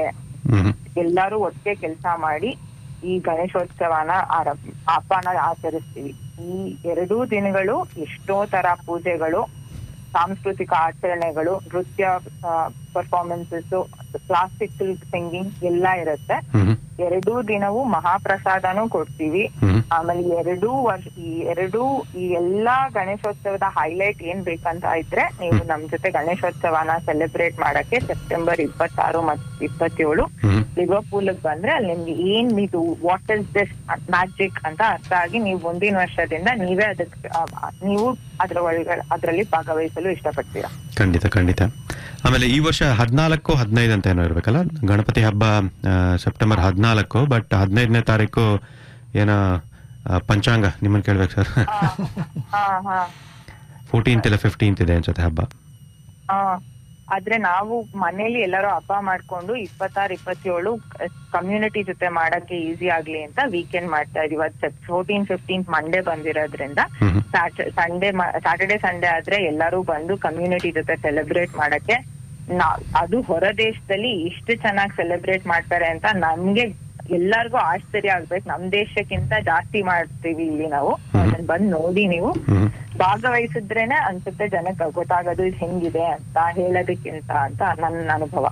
ಎಲ್ಲರೂ ಒಟ್ಟಿಗೆ ಕೆಲಸ ಮಾಡಿ ಈ ಗಣೇಶೋತ್ಸವನ ಆರಂಭ ಹಬ್ಬನ ಆಚರಿಸ್ತೀವಿ ಈ ಎರಡೂ ದಿನಗಳು ಎಷ್ಟೋ ತರ ಪೂಜೆಗಳು ಸಾಂಸ್ಕೃತಿಕ ಆಚರಣೆಗಳು ನೃತ್ಯ ಪರ್ಫಾರ್ಮೆನ್ಸಸ್ ಕ್ಲಾಸಿಕಲ್ ಸಿಂಗಿಂಗ್ ಎಲ್ಲ ಇರುತ್ತೆ ಎರಡೂ ದಿನವೂ ಮಹಾಪ್ರಸಾದನೂ ಕೊಡ್ತೀವಿ ಆಮೇಲೆ ಎರಡೂ ವರ್ಷ ಈ ಎರಡೂ ಈ ಎಲ್ಲಾ ಗಣೇಶೋತ್ಸವದ ಹೈಲೈಟ್ ಏನ್ ಬೇಕಂತ ಇದ್ರೆ ನೀವು ನಮ್ ಜೊತೆ ಗಣೇಶೋತ್ಸವನ ಸೆಲೆಬ್ರೇಟ್ ಮಾಡಕ್ಕೆ ಸೆಪ್ಟೆಂಬರ್ ಇಪ್ಪತ್ತಾರು ಮತ್ತು ಇಪ್ಪತ್ತೇಳು ಲಿವರ್ಪೂಲ್ ಬಂದ್ರೆ ಅಲ್ಲಿ ನಿಮ್ಗೆ ಏನ್ ಇದು ವಾಟ್ ಇಸ್ ದಿಸ್ ಮ್ಯಾಜಿಕ್ ಅಂತ ಅರ್ಥ ಆಗಿ ನೀವು ಮುಂದಿನ ವರ್ಷದಿಂದ ನೀವೇ ಅದಕ್ಕೆ ಆ, ನೀವು ಅದ್ರ ಒಳಗಡೆ ಅದರಲ್ಲಿ ಭಾಗವಹಿಸಲು ಇಷ್ಟಪಡ್ತೀರಾ ಖಂಡಿತ ಖಂಡಿತ ಆಮೇಲೆ ಈ ವರ್ಷ ಹದಿನಾಲ್ಕು ಹದಿನೈದು ಅಂತ ಏನೋ ಇರ್ಬೇಕಲ್ಲ ಗಣಪತಿ ಹಬ್ಬ ಆ, ಸೆಪ್ಟೆಂಬರ್ ಹದಿನಾಲ್ಕು ಬಟ್ ಹದಿನೈದನೇ ತಾರೀಕು ಏನೋ ಆ, ಪಂಚಾಂಗ ನಿಮ್ಮನ್ನು ಕೇಳ್ಬೇಕು ಸರ್ ಹಾ ಹಾ ಫೋರ್ಟೀನ್ತ್ ಇಲ್ಲ ಫಿಫ್ಟೀನ್ತ್ ಇದೆ ಅನ್ಸುತ್ತೆ ಹಬ್ಬ ಆ, ಆದ್ರೆ ನಾವು ಮನೇಲಿ ಎಲ್ಲರೂ ಹಬ್ಬ ಮಾಡ್ಕೊಂಡು ಇಪ್ಪತ್ತಾರು ಇಪ್ಪತ್ತೇಳು ಕಮ್ಯುನಿಟಿ ಜೊತೆ ಮಾಡಕ್ಕೆ ಈಸಿ ಆಗ್ಲಿ ಅಂತ ವೀಕೆಂಡ್ ಮಾಡ್ತಾ ಇದೀವಿ ಫೋರ್ಟೀನ್ ಫಿಫ್ಟೀನ್ ಮಂಡೇ ಬಂದಿರೋದ್ರಿಂದ ಸಂಡೇ ಸ್ಯಾಟರ್ಡೆ ಸಂಡೇ ಆದ್ರೆ ಎಲ್ಲರೂ ಬಂದು ಕಮ್ಯುನಿಟಿ ಜೊತೆ ಸೆಲೆಬ್ರೇಟ್ ಮಾಡಕ್ಕೆ ನಾ- ಅದು ಹೊರ ದೇಶದಲ್ಲಿ ಇಷ್ಟು ಚೆನ್ನಾಗಿ ಸೆಲೆಬ್ರೇಟ್ ಮಾಡ್ತಾರೆ ಅಂತ ನಮ್ಗೆ ಎಲ್ಲಾರ್ಗೂ ಆಶ್ಚರ್ಯ ಆಗ್ಬೇಕು ನಮ್ ದೇಶಕ್ಕಿಂತ ಜಾಸ್ತಿ ಮಾಡ್ತೀವಿ ಇಲ್ಲಿ ನಾವು ಅದನ್ನ ಬಂದ್ ನೋಡಿ ನೀವು ಭಾಗವಹಿಸಿದ್ರೇನೆ ಅನ್ಸುತ್ತೆ ಜನಕ್ಕೆ ಗೊತ್ತಾಗೋದು ಇದು ಹೆಂಗಿದೆ ಅಂತ ಹೇಳೋದಕ್ಕಿಂತ ಅಂತ ನನ್ನ ಅನುಭವ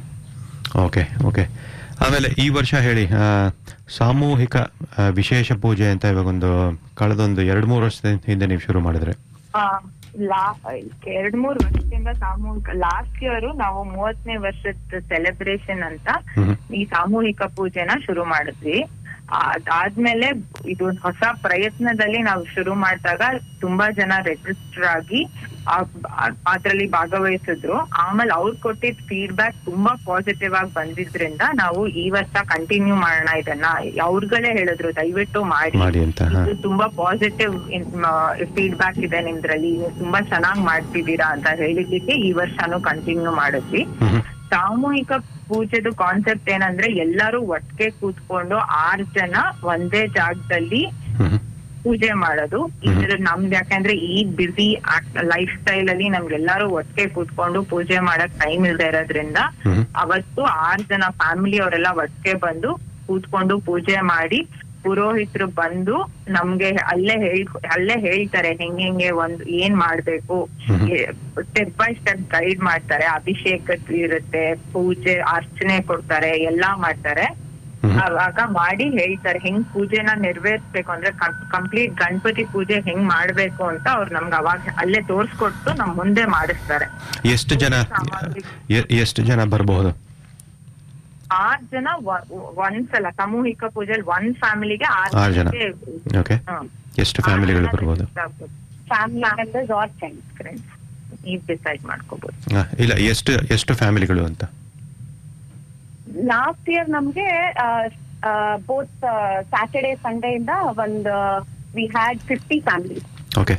ಓಕೆ ಓಕೆ ಆಮೇಲೆ ಈ ವರ್ಷ ಹೇಳಿ ಆ, ಸಾಮೂಹಿಕ ಆ, ವಿಶೇಷ ಪೂಜೆ ಅಂತ ಇವಾಗೊಂದು ಕಳೆದೊಂದು ಎರಡು ಮೂರು ವರ್ಷದ ಹಿಂದೆ ನೀವು ಶುರು ಮಾಡಿದ್ರೆ ಆ, ಲಾ ಎರಡ್ ಮೂರ್ ವರ್ಷದಿಂದ ಸಾಮೂಹಿಕ ಲಾಸ್ಟ್ ಇಯರ್ ನಾವು ಮೂವತ್ತನೇ ವರ್ಷದ ಸೆಲೆಬ್ರೇಷನ್ ಅಂತ ಈ ಸಾಮೂಹಿಕ ಪೂಜೆನ ಶುರು ಮಾಡಿದ್ವಿ ಅದಾದ್ಮೇಲೆ ಇದು ಹೊಸ ಪ್ರಯತ್ನದಲ್ಲಿ ನಾವು ಶುರು ಮಾಡಿದಾಗ ತುಂಬಾ ಜನ ರಿಜಿಸ್ಟರ್ ಆಗಿ ಅದ್ರಲ್ಲಿ ಭಾಗವಹಿಸಿದ್ರು ಆಮೇಲೆ ಅವ್ರು ಕೊಟ್ಟಿದ್ ಫೀಡ್ಬ್ಯಾಕ್ ತುಂಬಾ ಪಾಸಿಟಿವ್ ಆಗಿ ಬಂದಿದ್ರಿಂದ ನಾವು ಈ ವರ್ಷ ಕಂಟಿನ್ಯೂ ಮಾಡೋಣ ಇದನ್ನ ಅವ್ರುಗಳೇ ಹೇಳಿದ್ರು ದಯವಿಟ್ಟು ಮಾಡಿ ಮಾಡಿ ಅಂತ ಹಾ ಇದು ತುಂಬಾ ಪಾಸಿಟಿವ್ ಫೀಡ್ಬ್ಯಾಕ್ ಇದೆ ನಿಮ್ದ್ರಲ್ಲಿ ನೀವು ತುಂಬಾ ಚೆನ್ನಾಗಿ ಮಾಡ್ತಿದ್ದೀರಾ ಅಂತ ಹೇಳಿದ್ದಕ್ಕೆ ಈ ವರ್ಷನೂ ಕಂಟಿನ್ಯೂ ಮಾಡಿದ್ವಿ ಸಾಮೂಹಿಕ ಪೂಜೆದು ಕಾನ್ಸೆಪ್ಟ್ ಏನಂದ್ರೆ ಎಲ್ಲರೂ ಒಟ್ಟಿಗೆ ಕೂತ್ಕೊಂಡು ಆರ್ ಜನ ಒಂದೇ ಜಾಗದಲ್ಲಿ ಪೂಜೆ ಮಾಡೋದು ಇದ್ರ ನಮ್ದು ಯಾಕಂದ್ರೆ ಈ ಬಿಸಿ ಲೈಫ್ ಸ್ಟೈಲ್ ಅಲ್ಲಿ ನಮ್ಗೆಲ್ಲರೂ ಒಟ್ಟಿಗೆ ಕೂತ್ಕೊಂಡು ಪೂಜೆ ಮಾಡಕ್ ಟೈಮ್ ಇಲ್ದೇ ಇರೋದ್ರಿಂದ ಅವತ್ತು ಆರ್ ಜನ ಫ್ಯಾಮಿಲಿ ಅವರೆಲ್ಲ ಒಟ್ಟಿಗೆ ಬಂದು ಕೂತ್ಕೊಂಡು ಪೂಜೆ ಮಾಡಿ ಪುರೋಹಿತರು ಬಂದು ನಮ್ಗೆ ಅಲ್ಲೇ ಹೇಳ್ ಅಲ್ಲೇ ಹೇಳ್ತಾರೆ ಹೆಂಗ್ ಹೆಂಗೆ ಒಂದ್ ಏನ್ ಮಾಡ್ಬೇಕು ಸ್ಟೆಪ್ ಬೈ ಸ್ಟೆಪ್ ಗೈಡ್ ಮಾಡ್ತಾರೆ ಅಭಿಷೇಕ ಇರುತ್ತೆ ಪೂಜೆ ಅರ್ಚನೆ ಕೊಡ್ತಾರೆ ಎಲ್ಲಾ ಮಾಡ್ತಾರೆ ಅವಾಗ ಮಾಡಿ ಹೇಳ್ತಾರೆ ಹೆಂಗ್ ಪೂಜೆನ ನೆರವೇರ್ಸ್ಬೇಕು ಅಂದ್ರೆ ಕಂಪ್ಲೀಟ್ ಗಣಪತಿ ಪೂಜೆ ಹೆಂಗ್ ಮಾಡ್ಬೇಕು ಅಂತ ಅವ್ರು ನಮ್ಗೆ ಅವಾಗ ಅಲ್ಲೇ ತೋರ್ಸ್ಕೊಟ್ಟು ನಮ್ ಮುಂದೆ ಮಾಡಿಸ್ತಾರೆ ಎಷ್ಟು ಜನ ಎ- ಎಷ್ಟು ಜನ ಬರಬಹುದು ಆರ್ ಜನ ಒ- ಒಂದ್ಸಲ ಸಾಮೂಹಿಕ ಪೂಜೆಲಿ ಒಂದ್ ಫ್ಯಾಮಿಲಿಗೆ ಆರ್ ಆರು ಜನ ಜನಕ್ಕೆ ಓಕೆ ಎಷ್ಟು ಫ್ಯಾಮಿಲಿಗಳು ಬರ್ಬೋದು family members or friends friends ನೀವು ಡಿಸೈಡ್ ಮಾಡ್ಕೋಬಹುದು ಆ, ಇಲ್ಲ ಎಷ್ಟು ಎಷ್ಟು ಫ್ಯಾಮಿಲಿಗಳು ಅಂತ ಲಾಸ್ಟ್ ಇಯರ್ ನಮ್ಗೆ ಬೋತ್ ಸ್ಯಾಟರ್ಡೆ ಸಂಡೇ ಇಂದ ಒಂದು we had fifty families okay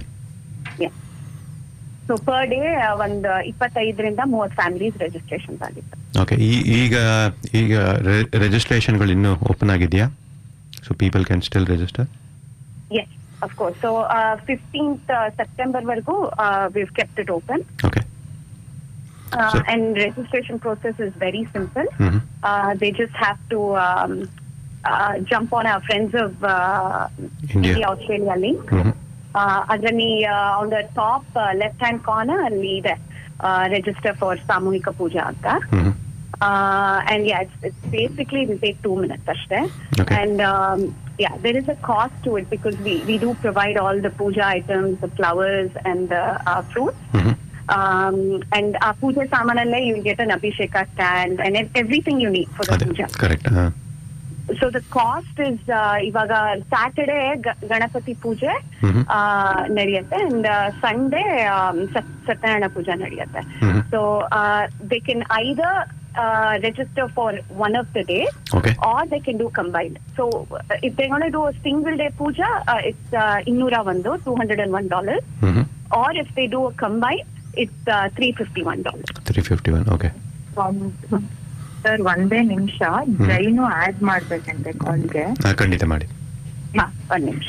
so per day ಒಂದು ಇಪ್ಪತ್ತೈದರಿಂದ ಮೂವತ್ತು ಫ್ಯಾಮಿಲೀಸ್ ರಿಜಿಸ್ಟ್ರೇಷನ್ ಆಗಿತ್ತು ಓಕೆ ಈ ಈಗ ಈಗ ರಿಜಿಸ್ಟ್ರೇಷನ್ಗಳು ಇನ್ನೂ ಓಪನ್ ಆಗಿದೆಯಾ so people can still register yes of course so fifteenth September ವರೆಗೂ we've kept it open okay Uh, and registration process is very simple. Mhm. Uh, they just have to um, uh, jump on our Friends of uh, India. India Australia link. Uh, ಅದರಲ್ಲಿ on the top left hand corner ಅಲ್ಲಿ ಇದೆ register for ಸಾಮೂಹಿಕ ಪೂಜಾ ಅಂತ and yeah it's it's basically will take two minutes ಅಷ್ಟೇ Okay. And yeah there is a cost to it because we we do provide all the puja items the flowers and the fruits um, and our puja samanale you'll get an abhisheka stand and ev- everything you need for the puja. Correct ಹಾಂ So the cost is uh, ಇವಾಗ Saturday Ganapati ಪೂಜೆ ನಡೆಯುತ್ತೆ and Sunday Satyanarayana puja ನಡೆಯುತ್ತೆ so they can either register for one of the days Okay. or they can do combined. So uh, if they're going to do a single day puja, uh, it's uh, ಇನ್ನೂರ ಒಂದು two hundred and one dollars or if they do a combine, it's uh, $351. Three fifty one okay sir ಒಂದೇ ನಿಮಿಷ Jain add ಮಾಡ್ಬೇಕಂತೆ ಕಾಲ್ಗೆ ಖಂಡಿತ ಮಾಡಿ ಹಾ ಒಂದ್ ನಿಮಿಷ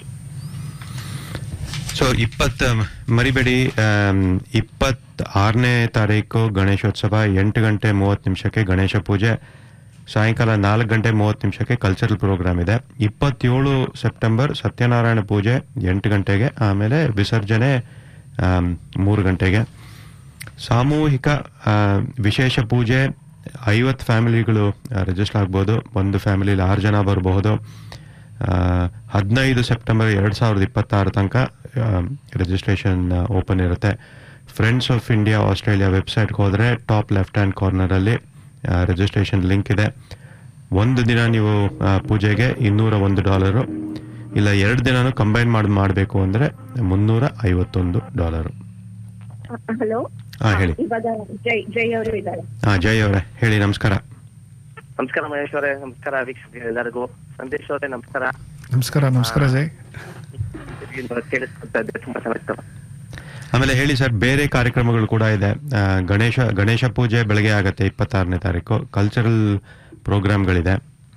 so ಇಪ್ಪತ್ತ ಮರಿಬೇಡಿ ಇಪ್ಪತ್ತ ಆರನೇ ತಾರೀಕು ಗಣೇಶೋತ್ಸವ ಎಂಟು ಗಂಟೆ ಮೂವತ್ತು ನಿಮಿಷಕ್ಕೆ ಗಣೇಶ ಪೂಜೆ ಸಾಯಂಕಾಲ ನಾಲ್ಕು ಗಂಟೆ ಮೂವತ್ತು ನಿಮಿಷಕ್ಕೆ ಕಲ್ಚರಲ್ ಪ್ರೋಗ್ರಾಮ್ ಇದೆ ಇಪ್ಪತ್ತೇಳು ಸೆಪ್ಟೆಂಬರ್ ಸತ್ಯನಾರಾಯಣ ಪೂಜೆ ಎಂಟು ಗಂಟೆಗೆ ಆಮೇಲೆ ವಿಸರ್ಜನೆ ಆಮ್, ಮೂರು ಗಂಟೆಗೆ ಸಾಮೂಹಿಕ ಆ, ವಿಶೇಷ ಪೂಜೆ ಐವತ್ತು ಫ್ಯಾಮಿಲಿಗಳು ರಿಜಿಸ್ಟರ್ ಆಗ್ಬೋದು ಒಂದು ಫ್ಯಾಮಿಲಿಲಿ ಆರು ಜನ ಬರಬಹುದು ಹದಿನೈದು ಸೆಪ್ಟೆಂಬರ್ ಎರಡು ಸಾವಿರದ ಇಪ್ಪತ್ತಾರು ತನಕ ರಿಜಿಸ್ಟ್ರೇಷನ್ ಓಪನ್ ಇರುತ್ತೆ ಫ್ರೆಂಡ್ಸ್ ಆಫ್ ಇಂಡಿಯಾ ಆಸ್ಟ್ರೇಲಿಯಾ ವೆಬ್ಸೈಟ್ಗೆ ಹೋದರೆ ಟಾಪ್ ಲೆಫ್ಟ್ ಹ್ಯಾಂಡ್ ಕಾರ್ನರಲ್ಲಿ ರಿಜಿಸ್ಟ್ರೇಷನ್ ಲಿಂಕ್ ಇದೆ ಒಂದು ದಿನ ನೀವು ಆ, ಪೂಜೆಗೆ ಇನ್ನೂರ ಒಂದು ಡಾಲರು ಇಲ್ಲ ಎರಡು ದಿನನೂ ಕಂಬೈನ್ ಮಾಡಿ ಮಾಡಬೇಕು ಅಂದರೆ ಮುನ್ನೂರ ಐವತ್ತೊಂದು ಡಾಲರು ಹಲೋ ಹಾಂ ಹೇಳಿ ಇವಾಗ ಜೈ ಜೈ ಅವರು ಇದ್ದಾರೆ ಹಾಂ ಜಯ್ ಅವರೇ ಹೇಳಿ ನಮಸ್ಕಾರ ನಮಸ್ಕಾರ ಮಹೇಶ್ ಅವರೇ ನಮಸ್ಕಾರ ವೀಕ್ಷಕರಿಗೆ ಎಲ್ಲರಿಗೂ ಸಂದೇಶ್ ಅವರೇ ನಮಸ್ಕಾರ ನಮಸ್ಕಾರ ನಮಸ್ಕಾರ ಜೈ ಇದು ಕೇಳಿಸ್ಕೊಳ್ತಾ ಇದ್ದೆ ತುಂಬಾ ಚೆನ್ನಾಗಿತ್ತು ಆಮೇಲೆ ಹೇಳಿ ಸರ್ ಬೇರೆ ಕಾರ್ಯಕ್ರಮಗಳು ಕೂಡ ಇದೆ ಆ, ಗಣೇಶ ಗಣೇಶ ಪೂಜೆ ಬೆಳಗ್ಗೆ ಆಗತ್ತೆ ಇಪ್ಪತ್ತಾರನೇ ತಾರೀಕು ಕಲ್ಚರಲ್ ಪ್ರೋಗ್ರಾಮ್ಗಳಿದೆ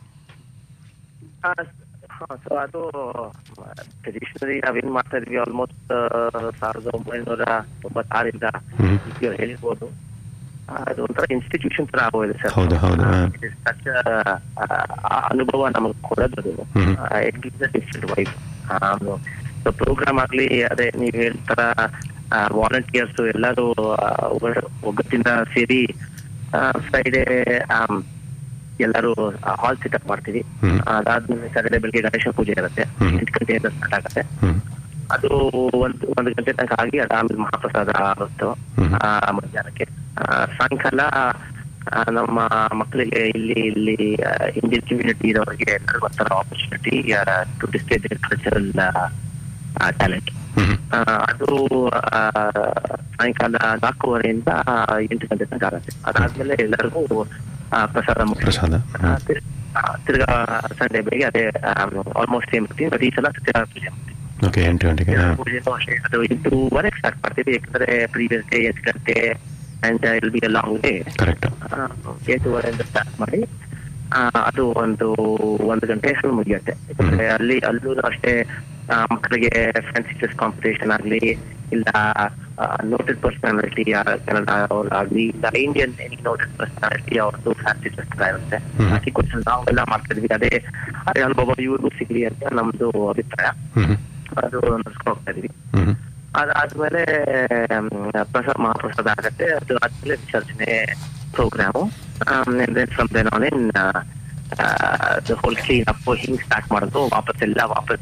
ಸೊ ಅದು ಟ್ರೆಡಿಷನಲಿ ನಾವೇನ್ ಮಾಡ್ತಾ ಇದೀವಿ ಆಲ್ಮೋಸ್ಟ್ ಸಾವಿರದ ಒಂಬೈನೂರ ತೊಂಬತ್ತಾರಿಂದ ಇವ್ರು ಹೇಳಿರ್ಬೋದು ಆ, ಅದು ಒಂಥರ ಇನ್ಸ್ಟಿಟ್ಯೂಷನ್ ತರ ಆಗೋಗಿದೆ ಸರ್ ಹೌದು, ಹೌದು, ಹಾ. ಸಚ್ ಅನುಭವ ನಮಗೆ ಕೊಡೋದು it gives different vibe so program ಆಗ್ಲಿ ಅದೇ ನೀವ್ ಹೇಳ್ತಾರ ವಾಲಂಟಿಯರ್ಸ್ ಎಲ್ಲರೂ ಆ, ಒಗ್ಗ- ಒಗ್ಗಟ್ಟಿಂದ ಸೇರಿ ಫ್ರೈಡೆ ಎಲ್ಲರೂ ಹಾಲ್ ಸೆಟಪ್ ಮಾಡ್ತೀವಿ ಅದಾದ್ಮೇಲೆ ಸ್ಯಾಟರ್ಡೆ ಬೆಳಿಗ್ಗೆ ಗಣೇಶ ಪೂಜೆ ಇರುತ್ತೆ ಎಂಟು ಗಂಟೆಯಿಂದ ಸ್ಟಾರ್ಟ್ ಆಗುತ್ತೆ ಅದು ಒಂದು ಒಂದು ಗಂಟೆ ತನಕ ಆಗಿ ಅದಾದ್ಮೇಲೆ ಮಹಾಪ್ರಸಾದ ಆವತ್ತು ಆ, ಮಧ್ಯಾಹ್ನಕ್ಕೆ ಆ, ಸಾಯಂಕಾಲ ಆ, ನಮ್ಮ ಮಕ್ಕಳಿಗೆ ಇಲ್ಲಿ ಇಲ್ಲಿ ಇಂಡಿಯನ್ ಕಮ್ಯುನಿಟಿ ಇರೋರಿಗೆ ಎಲ್ಲರಿಗೂ ಒಂಥರ opportunity to display their cultural talent ಅದು ಆ, ಸಾಯಂಕಾಲ ನಾಲ್ಕೂವರೆಯಿಂದ ಎಂಟು ಗಂಟೆ ತನಕ ಆಗುತ್ತೆ ಅದಾದ್ಮೇಲೆ ಎಲ್ಲರಿಗೂ ಆ, ಪ್ರಸಾದ ಮುಗಿಸಿ ಪ್ರಸಾದ ಆ, ತಿರ್- ಆ, ತಿರ್ಗಾ ಸಂಡೇ ಬೆಳಿಗ್ಗೆ ಅದೇ ಆಲ್ಮೋಸ್ಟ್ ಸೇಮ್ ಇರ್ತೀವಿ ಬಟ್ ಈ ಸಲ ಸತ್ಯನಾರಾಯಣ ಪೂಜೆ ಮಾಡ್ತೀವಿ. ಓಕೆ ಎಂಟು ಗಂಟೆಗೆ ಹಾ. ಪೂಜೆನೂ ಅಷ್ಟೇ ಅದು ಎಂಟೂವರೆಗೆ ಸ್ಟಾರ್ಟ್ ಮಾಡ್ತೀವಿ ಯಾಕಂದ್ರೆ ಪ್ರೀವಿಯಸ್ ಡೇ ಎಂಟು ಗಂಟೆ and it'll be a long day correct ಎಂಟೂವರೆಯಿಂದ ಸ್ಟಾರ್ಟ್ ಮಾಡಿ ಆ, ಅದು ಒಂದು ಒಂದು ಗಂಟೆ ಅಷ್ಟು ಮುಗಿಯುತ್ತೆ ಯಾಕಂದ್ರೆ ಅಲ್ಲಿ ಅಲ್ಲೂ ಅಷ್ಟೇ ಆ, ಮಕ್ಕಳಿಗೆ ಫ್ಯಾನ್ಸಿ ಚೆಸ್ ಕಾಂಪಿಟೇಷನ್ ಆಗ್ಲಿ ಇಲ್ಲ ನೋಟೆಡ್ ಪರ್ಸನಾಲಿಟಿ ಕನ್ನಡ ಅವ್ರಾಗ್ಲಿ ಇಲ್ಲ ಇಂಡಿಯನ್ ಎನಿ ನೋಟೆಡ್ ಪರ್ಸನಾಲಿಟಿ ಅವ್ರದ್ದು ಫ್ಯಾನ್ಸಿ ಚೆಸ್ ಇರುತ್ತೆ ಈ ಕ್ವಶನ್ ನಾವೆಲ್ಲ ಮಾಡ್ತಿದ್ವಿ ಅದೇ ಅದೇ ಅನುಭವ ಇವ್ರಿಗೂ ಸಿಗ್ಲಿ ಅಂತ ನಮ್ದು ಅಭಿಪ್ರಾಯ ಅದು ನಡ್ಸ್ಕೊಂಡು ಹೋಗ್ತಾ ಇದೀವಿ ಅದಾದ್ಮೇಲೆ ಮ್, ಪ್ರಸಾದ ಮಹಾಪ್ರಸಾದ ಆಗತ್ತೆ ಅದು ಆದ್ಮೇಲೆ ವಿಸರ್ಜನೆ program from then on in whole clean up ಹಿಂಗ್ ಸ್ಟಾರ್ಟ್ ಮಾಡೋದು ವಾಪಸ್ ಎಲ್ಲ ವಾಪಸ್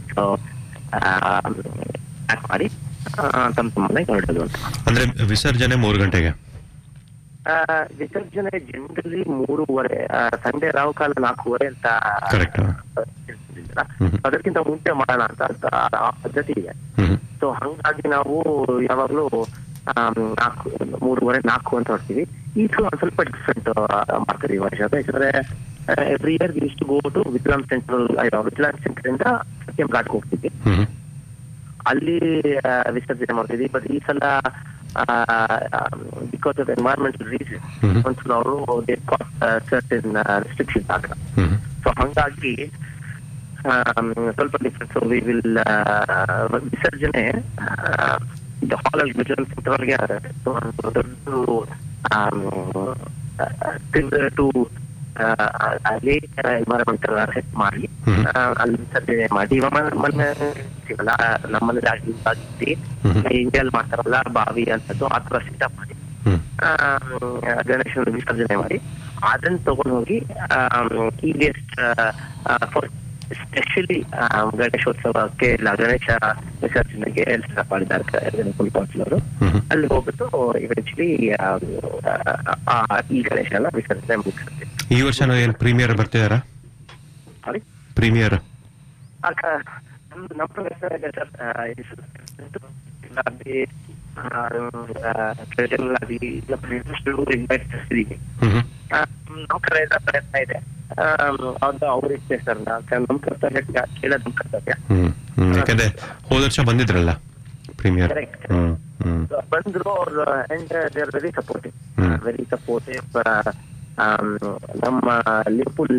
ಪ್ಯಾಕ್ ಮಾಡಿ ಆ, ತಮ್ಮ ತಮ್ಮ ಮನೆಗೆ ಹೊರಡೋದು ಅಂತ ಅಂದ್ರೆ ವಿಸರ್ಜನೆ ಮೂರು ಗಂಟೆಗೆ ಆ, ವಿಸರ್ಜನೆ ಜನರಲಿ ಮೂರುವರೆ ಸಂಡೆ ರಾವು ಕಾಲ ನಾಲ್ಕೂವರೆ ಅಂತ ಕರೆಕ್ಟ್ ಇರ್ತಿದ್ದಿಲ್ಲ. ಅದಕ್ಕಿಂತ ಮುಂಚೆ ಮಾಡೋಣ ಅಂತ ಅಂತ ಆ ಪದ್ಧತಿ ಇದೆ ಸೊ ಹಂಗಾಗಿ ನಾವು ಯಾವಾಗ್ಲೂ ಆಮ್, ನಾಲ್ಕು ಮೂರುವರೆ ನಾಲ್ಕು ಅಂತ ಹೊಡ್ತೀವಿ ಈ ಸಲ ಒಂದ್ ಸ್ವಲ್ಪ ಡಿಫ್ರೆಂಟ್ ಮಾಡ್ತೀವಿ ಈ ವರ್ಷ ಯಾಕಂದ್ರೆ ಎವ್ರಿ ಇಯರ್ ಇಷ್ಟು go to Vikram central Vikram centre ಇಂದ ಸತ್ಯಂ ಘಾಟ್ಗೆ ಹೋಗ್ತಿದ್ವಿ ಅಲ್ಲಿ ಆ, ವಿಸರ್ಜನೆ ಮಾಡ್ತಿದ್ವಿ ಬಟ್ ಈ ಸಲ ಬಿಕಾಸ್ ಆಫ್ ಎನ್ವೈರನ್ಮೆಂಟಲ್ ರೀಸನ್ ಒಂದ್ಸಲ ಅವರು ಸರ್ಟನ್ ರೆಸ್ಟ್ರಿಕ್ಷನ್ಸ್ ಆಗ ಸೊ ಹಂಗಾಗಿ ಆಮ್, ಸ್ವಲ್ಪ ಡಿಫ್ರೆನ್ಸ್ ವಿ ವಿಲ್ ವಿಸರ್ಜನೆ ಹಾಲ್ ಅಲ್ಲಿ ವಿಜುವಲ್ ಸೆಂಟರ್ ಗೆ ದೊಡ್ಡ ಟು ಅಲ್ಲಿ ಎನ್ವೈರನ್ಮೆಂಟಲ್ ಸೆಟ್ ಮಾಡಿ ಆ, ಅಲ್ಲಿ ವಿಸರ್ಜನೆ ಮಾಡಿ ಇವಾಗ ಮೊನ್ನೆ- ಮೊನ್ನೆ ಸಿಗಲ್ಲ ನಮ್ಮಲ್ಲಿ ಆಗಿದ್ದಿ ಇಂಡಿಯಲ್ಲಿ ಮಾಡ್ತಾರಲ್ಲ ಬಾವಿ ಅಂತದ್ದು ಆ ತರ ಸೆಟಪ್ ಮಾಡಿ ಆ, ಗಣೇಶನ ವಿಸರ್ಜನೆ ಮಾಡಿ ಅದನ್ನ ತಗೊಂಡು ಹೋಗಿ ಈಗೆಸ್ಟ್ ಸ್ಪೆಷಲಿ ಗಣೇಶೋತ್ಸವಕ್ಕೆ ಇಲ್ಲ ಗಣೇಶ ವಿಸರ್ಜನೆಗೆ ಸೆಟಪ್ ಮಾಡಿದ್ದಾರೆ ಅವರು ಅಲ್ಲಿ ಹೋಗ್ಬಿಟ್ಟು ಇವೆಂಚುಲಿ ಈ ಗಣೇಶನ ವಿಸರ್ಜನೆ ಮುಗಿಸುತ್ತೆ ಈ ವರ್ಷ ಏನ್ ಪ್ರೀಮಿಯರ್ ಬರ್ತಿದಾರಾ Sorry? ಪ್ರೀಮಿಯರ್ ಆಗ ನಮ್ದು ನಮ್ಮ ಪ್ರದೇಶ ಇದೆ ಸರ್ ಆ, ಇದು ಗುಲಾಬಿ, ಆ, ಆ, ಪ್ರಜ್ವಲ್ ಇಲ್ಲ ಪ್ರತಿಯೊಂದು invite ಮಾಡ್ತಿದೀವಿ. ಆ, ನಮ್ಮ ಕಡೆಯಿಂದ ಪ್ರಯತ್ನ ಇದೆ ಆ, ಅದು ಅವ್ರ ಇಚ್ಛೆ ಸರ್ ನಮ್ಮ ಕರ್ತವ್ಯ ಕೇಳೋದು ನಮ್ಮ ಕರ್ತವ್ಯ ಹ್ಮ್ ಹ್ಮ್ ಯಾಕಂದ್ರೆ ಹೋದ ವರ್ಷ ಬಂದಿದ್ರಲ್ಲ ಪ್ರೀಮಿಯರ್ Correct. ಹ್ಮ್ ಹ್ಮ್ ಬಂದ್ರು ಅವ್ರು and they are very supportive hmm. Very supportive ನಮ್ಮ ಲಿಪುಲ್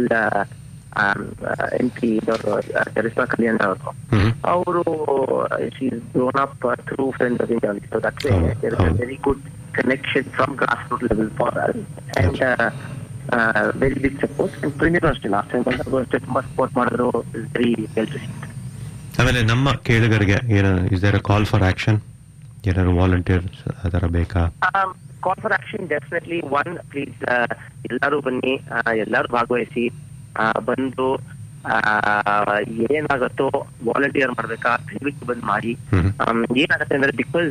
ಎಂ ಪಿ ಇವರು ಚರಿಸ್ಮಾ ಕಲ್ಯಾಣ್ ಅವರು ಅವರು grown up through friend of India so that very good connection from grass root level for and very big support and premier ಅಷ್ಟೇ last time ಬಂದಾಗ ಅಷ್ಟೇ ತುಂಬಾ support ಮಾಡಿದ್ರು ವೆರಿ ವೆಲ್ ಆಮೇಲೆ ನಮ್ಮ ಕೇಳುಗರಿಗೆ ಏನು is there call for action ಏನಾದ್ರು ವಾಲಂಟಿಯರ್ಸ್ ಆ ಥರ ಬೇಕಾ call for action definitely one please ಎಲ್ಲರೂ ಬನ್ನಿ ಆ, ಎಲ್ಲರೂ ಭಾಗವಹಿಸಿ ಆ, ಬಂದು ಆ, ಏನಾಗತ್ತೋ ವಾಲಂಟಿಯರ್ ಮಾಡ್ಬೇಕಾ ದಯವಿಟ್ಟು ಬಂದ್ ಮಾಡಿ ಆಮ್, ಏನಾಗತ್ತೆ ಅಂದ್ರೆ because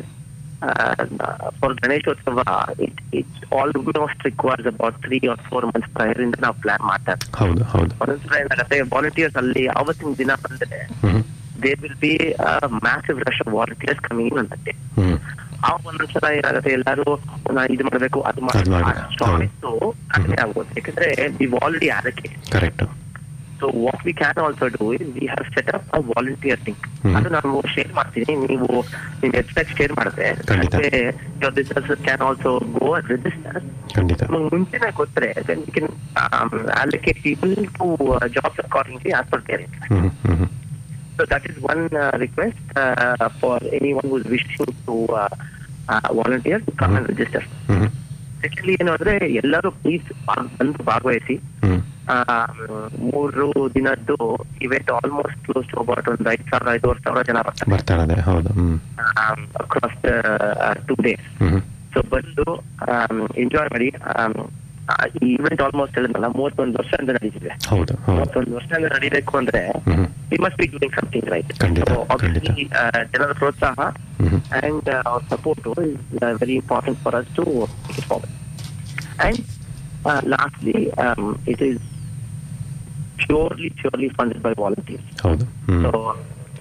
for Ganeshotsava it it almost requires about three or four months prior ಇಂದ ನಾವು ಪ್ಲಾನ್ ಮಾಡ್ತಾ ಇರ್ತೀವಿ ಹೌದು ಹೌದು ಒಂದೊಂದ್ಸಲ ಏನಾಗತ್ತೆ ವಾಲಂಟಿಯರ್ಸ್ ಅಲ್ಲಿ ಆವತ್ತಿನ ದಿನ ಬಂದ್ರೆ there will be massive rush of volunteers coming in ಅಂತ ಆ ಒಂದೊಂದ್ಸಲ ಏನಾಗುತ್ತೆ ಎಲ್ಲರೂ ನಾ ಇದು ಮಾಡ್ಬೇಕು ಅದು ಅದ್ ಮಾಡ್ಬೇಕು. ಮಾಡ್ಬೇಕು ಕಡಿಮೆ ಆಗ್ಬೋದು ಯಾಕಂದ್ರೆ ವಿ ಆಲ್ರೆಡಿ ಅದಕ್ಕೆ correct so what we can also do is we have set up a volunteer link ಅದು ನಾನು ಶೇರ್ ಮಾಡ್ತೀನಿ ನೀವು ನಿಮ್ ವೆಬ್ಸೈಟ್ ಶೇರ್ ಮಾಡಿದ್ರೆ ಖಂಡಿತ. Business can also go register ಖಂಡಿತ ಮುಂಚೆನೆ ಗೊತ್ತರೆ then we can um, allocate people to uh, jobs accordingly as per their interest. Hmm hmm So that is one uh, request uh, for anyone who is wishing to uh, uh, volunteer to come and register. Hmm secondly ಏನು ಅಂದ್ರೆ ಎಲ್ಲರೂ please ಬಂದು ಭಾಗವಹಿಸಿ ಹ್ಮ್ ಆ, ಮೂರು ದಿನದ್ದು event almost close to about ಒಂದು ಐದು ಸಾವಿರ ಐದೂವರೆ ಸಾವಿರ ಜನ ಬರ್ತಾರೆ ಬರ್ತಾಳೆ ಹೌದು hmm across two days hmm so ಬಂದು ಎಂಜಾಯ್ ಮಾಡಿ ಆಮ್, ಆ, ಈ ಇವೆಂಟ್ ಆಲ್ಮೋಸ್ಟ್ ಹೇಳಿದ್ನಲ್ಲ ಮೂವತ್ತೊಂದು ವರ್ಷದಿಂದ ನಡೀತಿದೆ ಹೌದು ಹೌದು ಮೂವತ್ತೊಂದು ವರ್ಷದಿಂದ ನಡೀಬೇಕು ಅಂದ್ರೆ hmm we must be doing something right ಖಂಡಿತ, ಜನರ ಪ್ರೋತ್ಸಾಹ ಹ್ಮ್ and uh, our support is uh, very important for us to take it forward. And uh, lastly, um, it is purely, purely funded by volunteers. ಹೌದು ಹ್ಮ್ So,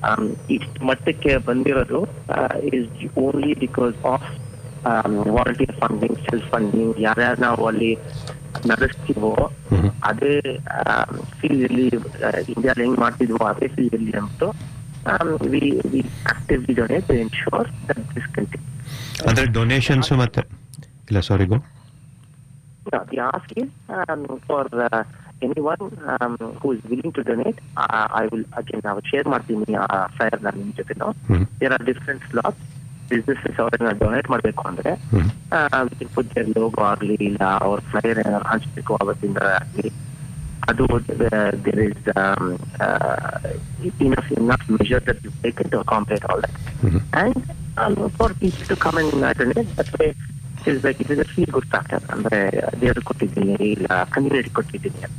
ಇಷ್ಟು ಮಟ್ಟಕ್ಕೆ ಬಂದಿರೋದು is only because of volunteer funding self funding ಯಾರ್ಯಾರು ನಾವು ಅಲ್ಲಿ ನಡೆಸ್ತೀವೋ ಅದೇ field ಅಲ್ಲಿ ಇಂಡಿಯಾದಲ್ಲಿ ಹೆಂಗ್ ಮಾಡ್ತಿದ್ವೋ ಅದೇ ಫೀಲ್ಡ್ ಅಲ್ಲಿ ಅಂತು we we actively donate ensure that this continue ಅಂದ್ರೆ ಡೊನೇಷನ್ಸ್ ಮತ್ತೆ ಇಲ್ಲ sorry go No, the ask is um, for uh, anyone um, who is willing to donate. Uh, I will again I will share ಮಾಡ್ತೀನಿ flyer ನಾನು ನಿಮ್ಮ ಜೊತೆ there are different slots businesses ಅವ್ರನ್ನ donate ಮಾಡಬೇಕು ಅಂದ್ರೆ ಪುಟ್ there logo ಆಗ್ಲಿ ಇಲ್ಲ ಅವ್ರ ಫ್ಲೈಯರ್ ಏನಾದ್ರು ಹಂಚ್ಬೇಕು ಅವತ್ತಿಂದ ಆಗ್ಲಿ ಅದು there is enough enough measure that you taken to accomplish all that and for people to come and donate that way is like it is a feel good factor ಅಂದ್ರೆ ದೇವ್ರಿಗೆ ಕೊಟ್ಟಿದ್ದೀನಿ ಇಲ್ಲ ಕಮ್ಯುನಿಟಿ ಕೊಟ್ಟಿದ್ದೀನಿ ಅಂತ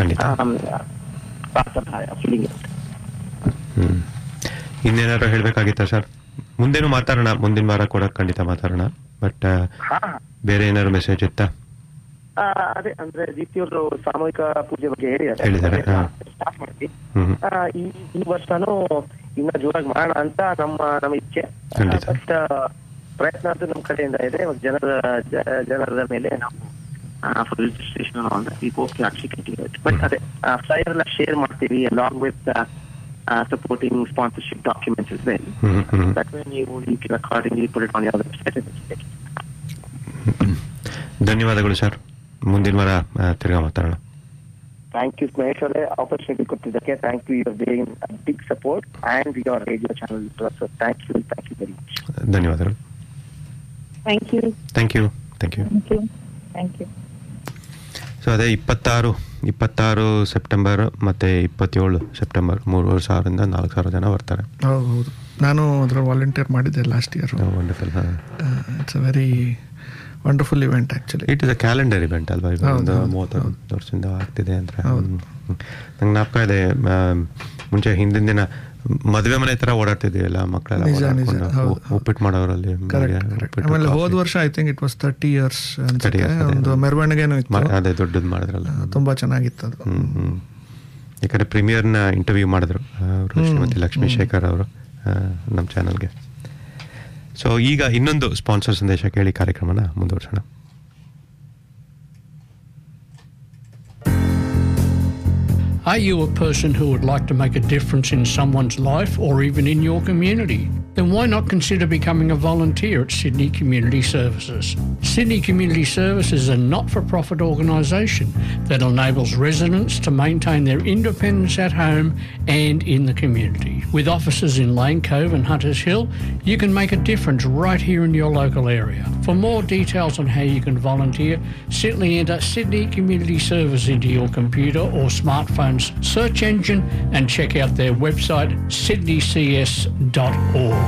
ಫೀಲಿಂಗ್ ಹ್ಮ್ ಇನ್ನೇನಾದ್ರು ಹೇಳ್ಬೇಕಾಗಿತ್ತಾ sir ಮುಂದೇನು ಮಾತಾಡೋಣ ಮುಂದಿನ ವಾರ ಕೂಡ ಖಂಡಿತ ಮಾತಾಡೋಣ ಬಟ್ ಬೇರೆ ಏನಾದ್ರು ಮೆಸೇಜ್ ಇತ್ತಾ ಅದೇ ಅಂದ್ರೆ ದೀಪ್ತಿಯವರು ಸಾಮೂಹಿಕ ಪೂಜೆ ಬಗ್ಗೆ ಹೇಳಿದ್ದಾರೆ ಹೇಳಿದ್ದಾರೆ, ಹಾ. ಸ್ಟಾರ್ಟ್ ಮಾಡ್ತೀವಿ ಹ್ಮ್ ಆ, ಈ ಈ ವರ್ಷನೂ ಇನ್ನ ಜೋರಾಗಿ ಮಾಡೋಣ ಅಂತ ನಮ್ಮ ನಮ್ಮ ಇಚ್ಛೆ ಖಂಡಿತ. ಬಟ್ ಪ್ರಯತ್ನ ಅಂತೂ ನಮ್ಮ ಕಡೆಯಿಂದ ಇದೆ ಇವಾಗ ಜನರ ಜ- ಜನರ ಮೇಲೆ ನಾವು ಫಾರ್ ರಿಜಿಸ್ಟ್ರೇಷನ್ ಈ ಹೋಗಿ ಆಕ್ಷಿ ಕಂಟಿನ್ಯೂ ಬಟ್ ಅದೇ ಫ್ಲೈಯರ್ ಎಲ್ಲ ಶೇರ್ ಮಾಡ್ತೀವಿ along with supporting sponsorship documents as well hmm hmm that way ನೀವು you can accordingly put it on your website ಧನ್ಯವಾದಗಳು ಸರ್ ಮುಂದಿನ ವಾರ ಆ, ತಿರ್ಗಾ ಮಾತಾಡೋಣ ಥ್ಯಾಂಕ್ ಯು ಮಹೇಶ್ ಅವರೇ ಆಪರ್ಚುನಿಟಿ ಕೊಟ್ಟಿದ್ದಕ್ಕೆ thank you your bearing big support and your radio channel so thank you thank you very much ಧನ್ಯವಾದಗಳು thank you thank you thank you thank you thank you so ಅದೇ ಇಪ್ಪತ್ತಾರು ಇಪ್ಪತ್ತಾರು September ಮತ್ತೆ ಇಪ್ಪತ್ತೇಳು September ಮೂರುವರೆ ಸಾವಿರದಿಂದ ನಾಲ್ಕು ಸಾವಿರ ಜನ ಬರ್ತಾರೆ ಹೌದು ಹೌದು ನಾನು ಅದರ ವಾಲಂಟಿಯರ್ ಮಾಡಿದ್ದೆ last year wonderful it's a very wonderful event actually it is a calendar event ಅಲ್ವಾ ಈಗ ಹೌದು, ಒಂದು ಹೌದು, ಮೂವತ್ತು ವರ್ಷದಿಂದ ಆಗ್ತಿದೆ ಅಂದ್ರೆ ನಂಗೆ ಜ್ಞಾಪಕ ಇದೆ ಆ, ಮುಂಚೆ ಹಿಂದಿನ ದಿನ ಮದುವೆ ಮನೆ ತರ ಓಡಾಡ್ತಿದ್ವಿ ಎಲ್ಲ ಮಕ್ಕಳೆಲ್ಲ ನಿಜ, ನಿಜ, ಓಡಾಡ್ಕೊಂಡು ಹೌದು, ಉಪ್- ಉಪ್ಪಿಟ್ಟು ಮಾಡೋರಲ್ಲಿ ಕರೆಕ್ಟ್ ಕರೆಕ್ಟ್ ಆಮೇಲೆ ಹೋದ ವರ್ಷ I think it was thirty years ಅನ್ಸುತ್ತೆ years, ಅದೇ. ಒಂದು ಮೆರವಣಿಗೆನೂ ಇತ್ತು ಅದೇ ದೊಡ್ಡದು ಮಾಡಿದ್ರಲ್ಲ ತುಂಬಾ ಚೆನ್ನಾಗಿತ್ತು ಅದು ಹ್ಮ್ ಹ್ಮ್ ಯಾಕಂದ್ರೆ ಪ್ರೀಮಿಯರ್ನ ಇಂಟರ್ವ್ಯೂ ಮಾಡಿದ್ರು ಅವರು ಹ್ಮ್, ಶ್ರೀಮತಿ ಲಕ್ಷ್ಮೀ ಹ್ಮ್. ಶೇಖರ್ ಅವರು ನಮ್ಮ ಚಾನಲ್ಗೆ ಸೊ ಈಗ ಇನ್ನೊಂದು ಸ್ಪಾನ್ಸರ್ ಸಂದೇಶ ಕೇಳಿ ಕಾರ್ಯಕ್ರಮನ ಮುಂದುವರ್ಸೋಣ Are you a person who would like to make a difference in someone's life or even in your community? Then why not consider becoming a volunteer at Sydney Community Services? Sydney Community Services is a not for profit organisation that enables residents to maintain their independence at home and in the community. With offices in Lane Cove and Hunters Hill, you can make a difference right here in your local area. For more details on how you can volunteer, simply enter Sydney Community Service into your computer or smartphone's search engine and check out their website sydneycs.org.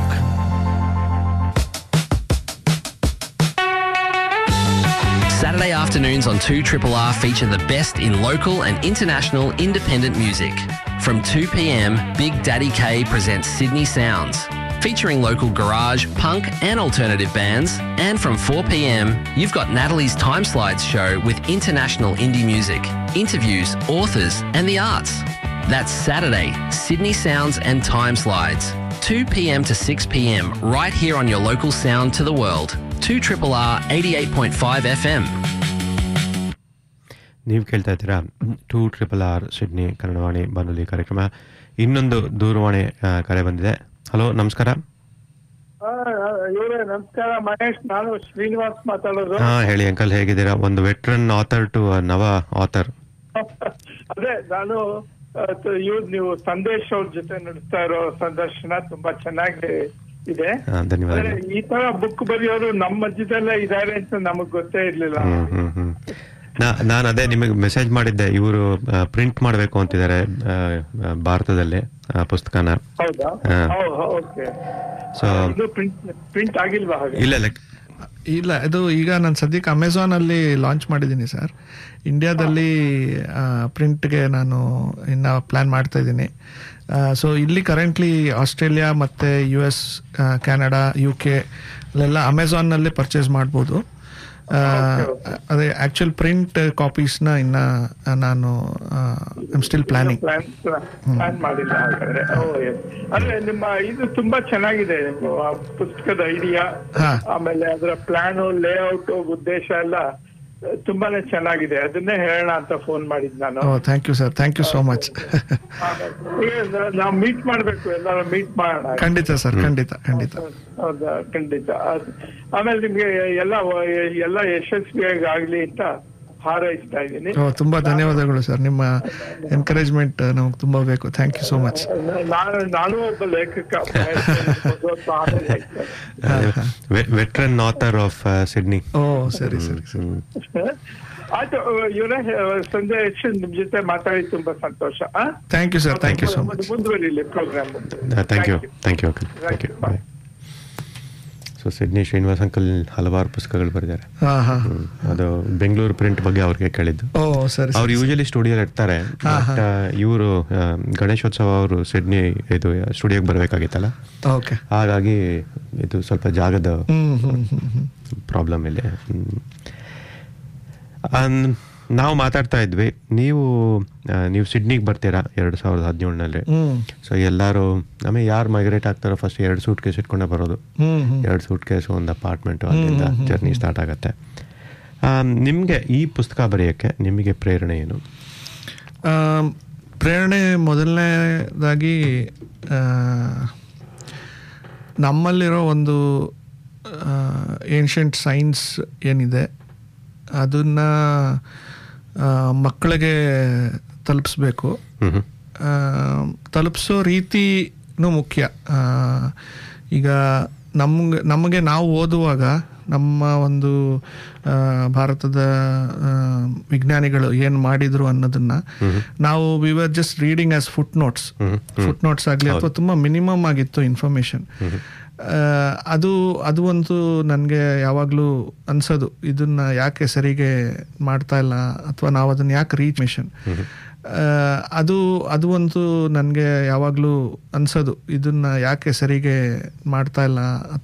Saturday afternoons on 2 Triple R feature the best in local and international independent music. From 2 pm, Big Daddy K presents Sydney Sounds, featuring local garage, punk, and alternative bands. And from 4 pm, you've got Natalie's Time Slides show with international indie music, interviews, authors, and the arts. That's Saturday, Sydney Sounds and Time Slides. 2 pm to 6 pm, right here on your local sound to the world. 2 Triple R 88.5 FM. ನೀವು ಕೇಳ್ತಾ ಇದ್ದೀರಾ two triple R Sydney Kannadavani ಬಾನುಲಿ ಕಾರ್ಯಕ್ರಮ ಇನ್ನೊಂದು ದೂರವಾಣಿ ಆ, ಕರೆ ಬಂದಿದೆ ಹಲೋ ನಮಸ್ಕಾರ ಇವರೇ ನಮಸ್ಕಾರ ಮಹೇಶ್ ನಾನು ಶ್ರೀನಿವಾಸ್ ಮಾತಾಡೋದು ಹಾ ಹೇಳಿ ಅಂಕಲ್ ಹೇಗಿದ್ದೀರಾ ಒಂದು ವೆಟ್ರನ್ ಆಥರ್ ಟು ನವ ಆಥರ್ ಅದೇ ನಾನು ಇವ್ರು ನೀವು ಸಂದೇಶ್ ಅವ್ರ ಜೊತೆ ನಡೆಸ್ತಾ ಇರೋ ಸಂದರ್ಶನ ತುಂಬಾ ಚೆನ್ನಾಗಿ ಇದೆ ಧನ್ಯವಾದ ಆದ್ರೆ ಈ ತರ ಬುಕ್ ಬರೆಯೋರು ನಮ್ಮ ಮಧ್ಯದಲ್ಲೇ ಇದಾರೆ ಅಂತ ನಮಗ್ ಗೊತ್ತೇ ಇರ್ಲಿಲ್ಲ ಹ್ಮ್ ಹ್ಮ್ ಹ್ಮ್ ನಾನು ಅದೇ ನಿಮಗೆ ಮೆಸೇಜ್ ಮಾಡಿದ್ದೆ ಇವರು ಪ್ರಿಂಟ್ ಮಾಡಬೇಕು ಅಂತಿದ್ದಾರೆ ಆ, ಆ, ಭಾರತದಲ್ಲಿ ಆ, ಪುಸ್ತಕನ ಹೌದಾ ಹಾ. ಓಕೆ ಸೊ ಇದು ಪ್ರಿಂಟ್ ಪ್ರಿಂಟ್ ಆಗಿಲ್ವಾ ಹಾಗೆ ಇಲ್ಲ ಇಲ್ಲ ಇಲ್ಲ ಇದು ಈಗ ನಾನು ಸದ್ಯಕ್ಕೆ ಅಮೆಝಾನ್ ಅಲ್ಲಿ ಲಾಂಚ್ ಮಾಡಿದ್ದೀನಿ ಸರ್ ಇಂಡಿಯಾದಲ್ಲಿ ಪ್ರಿಂಟ್ಗೆ ನಾನು ಇನ್ನ ಪ್ಲಾನ್ ಮಾಡ್ತಾ ಇದ್ದೀನಿ ಸೊ ಇಲ್ಲಿ ಕರೆಂಟ್ಲಿ ಆಸ್ಟ್ರೇಲಿಯಾ ಮತ್ತು U S Canada U K ಅಲ್ಲೆಲ್ಲ ಅಮೆಝಾನ್ನಲ್ಲೇ ಪರ್ಚೇಸ್ ಮಾಡ್ಬೋದು ಆ, ಅದೇ ಆಕ್ಚುಲ್ ಪ್ರಿಂಟ್ ಕಾಪೀಸ್ನ ಇನ್ನ ಆ, ನಾನು I'm still planning plan plan ಮಾಡಿಲ್ಲ ಹಾಗಾದ್ರೆ ಓ, yes. ಅಂದ್ರೆ ನಿಮ್ಮ ಇದು ತುಂಬಾ ಚೆನ್ನಾಗಿದೆ ನಿಮ್ಮ ಆ ಪುಸ್ತಕದ ಐಡಿಯಾ ಹಾ. ಆಮೇಲೆ ಅದರ ಪ್ಲಾನ್ ಲೇಔಟ್ ಉದ್ದೇಶ ಎಲ್ಲ ಆ, ತುಂಬಾನೇ ಚೆನ್ನಾಗಿದೆ ಅದನ್ನೇ ಹೇಳೋಣ ಅಂತ ಫೋನ್ ಮಾಡಿದ್ ನಾನು oh thank you sir thank you so much ನಾವು ಮೀಟ್ ಮಾಡ್ಬೇಕು ಎಲ್ಲರೂ ಮೀಟ್ ಮಾಡೋಣ ಖಂಡಿತ ಸರ್ ಖಂಡಿತ ಖಂಡಿತ ಹೌದಾ ಖಂಡಿತ ಅದ್- ಆಮೇಲೆ ನಿಮ್ಗೆ ಎಲ್ಲ ಎಲ್ಲ ಯಶಸ್ವಿಯಾಗಿ ಆಗ್ಲಿ ಅಂತ ಹಾರೈಸ್ತಾ ಇದ್ದೀನಿ ಓ ತುಂಬಾ ಧನ್ಯವಾದಗಳು ಸರ್ ನಿಮ್ಮ ಎನ್ಕರೇಜ್ಮೆಂಟ್ ನಮಗೆ ತುಂಬಾ ಬೇಕು ಥ್ಯಾಂಕ್ ಯು ಸೋ ಮಚ್ ನಾನು ನಾನು ಒಬ್ಬ ಲೇಖಕ ವೆಟ್ರನ್ ಆಥರ್ ಆಫ್ ಸಿಡ್ನಿ ಓ ಸರಿ ಸರಿ ಸರಿ ಆಯ್ತು ಇವರೇ ಸಂದೇಶ್ ನಿಮ್ ಜೊತೆ ಮಾತಾಡಿ ತುಂಬಾ ಸಂತೋಷ ಆ? Thank you sir thank you so much ಮುಂದುವರಿಲಿ program thank you thank you uncle thank you bye so Sydney Srinivas uncle ಹಲವಾರು ಪುಸ್ತಕಗಳು ಬರೆದಿದ್ದಾರೆ ಹಾ ಹಾ ಹ್ಮ್. ಅದು ಬೆಂಗಳೂರು ಪ್ರಿಂಟ್ ಬಗ್ಗೆ ಅವ್ರಿಗೆ ಕೇಳಿದ್ದು ಓ ಸರಿ ಅವ್ರು ಯೂಶಲಿ ಸ್ಟುಡಿಯೋ ಇರ್ತಾರೆ ಬಟ್ ಇವರು ಗಣೇಶೋತ್ಸವ ಅವರು ಸಿಡ್ನಿ ಇದು ಸ್ಟುಡಿಯೋಗೆ ಬರಬೇಕಾಗಿತ್ತಲ್ಲ ಓಕೆ ಹಾಗಾಗಿ ಇದು ಸ್ವಲ್ಪ ಜಾಗದ ಹ್ಮ್ ಹ್ಮ್ ಹ್ಮ್ ಹ್ಮ್ ಪ್ರಾಬ್ಲಮ್ ಇಲ್ಲಿ ಹ್ಮ್. ಅನ್- ನಾವು ಮಾತಾಡ್ತಾ ಇದ್ವಿ ನೀವು ಆ, ನೀವು ಸಿಡ್ನಿಗೆ ಬರ್ತೀರಾ ಎರಡು ಸಾವಿರದ ಹದಿನೇಳನಲ್ಲಿ ಹ್ಮ್. ಸೊ ಎಲ್ಲರೂ ಆಮೇಲೆ ಯಾರು ಮೈಗ್ರೇಟ್ ಆಗ್ತಾರೋ ಫಸ್ಟ್ ಎರಡು ಸೂಟ್ ಕೇಸ್ ಇಟ್ಕೊಂಡೇ ಬರೋದು ಹ್ಮ್, ಹ್ಮ್. ಎರಡು ಸೂಟ್ ಕೇಸು ಒಂದು ಅಪಾರ್ಟ್ಮೆಂಟು ಅಲ್ಲಿಂದ ಹ್ಮ್, ಹ್ಮ್, ಜರ್ನಿ ಸ್ಟಾರ್ಟ್ ಆಗುತ್ತೆ ನಿಮಗೆ ಈ ಪುಸ್ತಕ ಬರೆಯೋಕ್ಕೆ ನಿಮಗೆ ಪ್ರೇರಣೆ ಏನು ಆಮ್, ಪ್ರೇರಣೆ ಮೊದಲನೇದಾಗಿ ಆ, ನಮ್ಮಲ್ಲಿರೋ ಒಂದು ಏನ್ಷಂಟ್ ಸೈನ್ಸ್ ಏನಿದೆ ಅದನ್ನು ಮಕ್ಕಳಿಗೆ ತಲುಪಿಸ್ಬೇಕು ಆ, ತಲುಪಿಸೋ ರೀತಿನೂ ಮುಖ್ಯ ಆ, ಈಗ ನಮ್ಗೆ ನಮಗೆ ನಾವು ಓದುವಾಗ ನಮ್ಮ ಒಂದು ಆ, ಭಾರತದ ಆ, ವಿಜ್ಞಾನಿಗಳು ಏನು ಮಾಡಿದ್ರು ಅನ್ನೋದನ್ನ ನಾವು we were just reading as footnotes footnotes ಆಗಲಿ ಅಥವಾ ತುಂಬ ಮಿನಿಮಮ್ ಆಗಿತ್ತು ಇನ್ಫಾರ್ಮೇಶನ್ ಅದು ಅದು ಒಂದು ನನಗೆ ಯಾವಾಗಲೂ ಅನ್ಸೋದು ಇದನ್ನ ಯಾಕೆ ಸರಿಗೆ ಮಾಡ್ತಾ ಇಲ್ಲ ಅಥವಾ ನಾವು ಅದನ್ನ ಯಾಕೆ ರೀಚ್ ಮಿಷನ್ ಅದು ಅದು ಒಂದು ನನಗೆ ಯಾವಾಗಲೂ ಅನ್ಸೋದು ಇದನ್ನ ಯಾಕೆ ಸರಿಗೆ ಮಾಡ್ತಾ ಇಲ್ಲ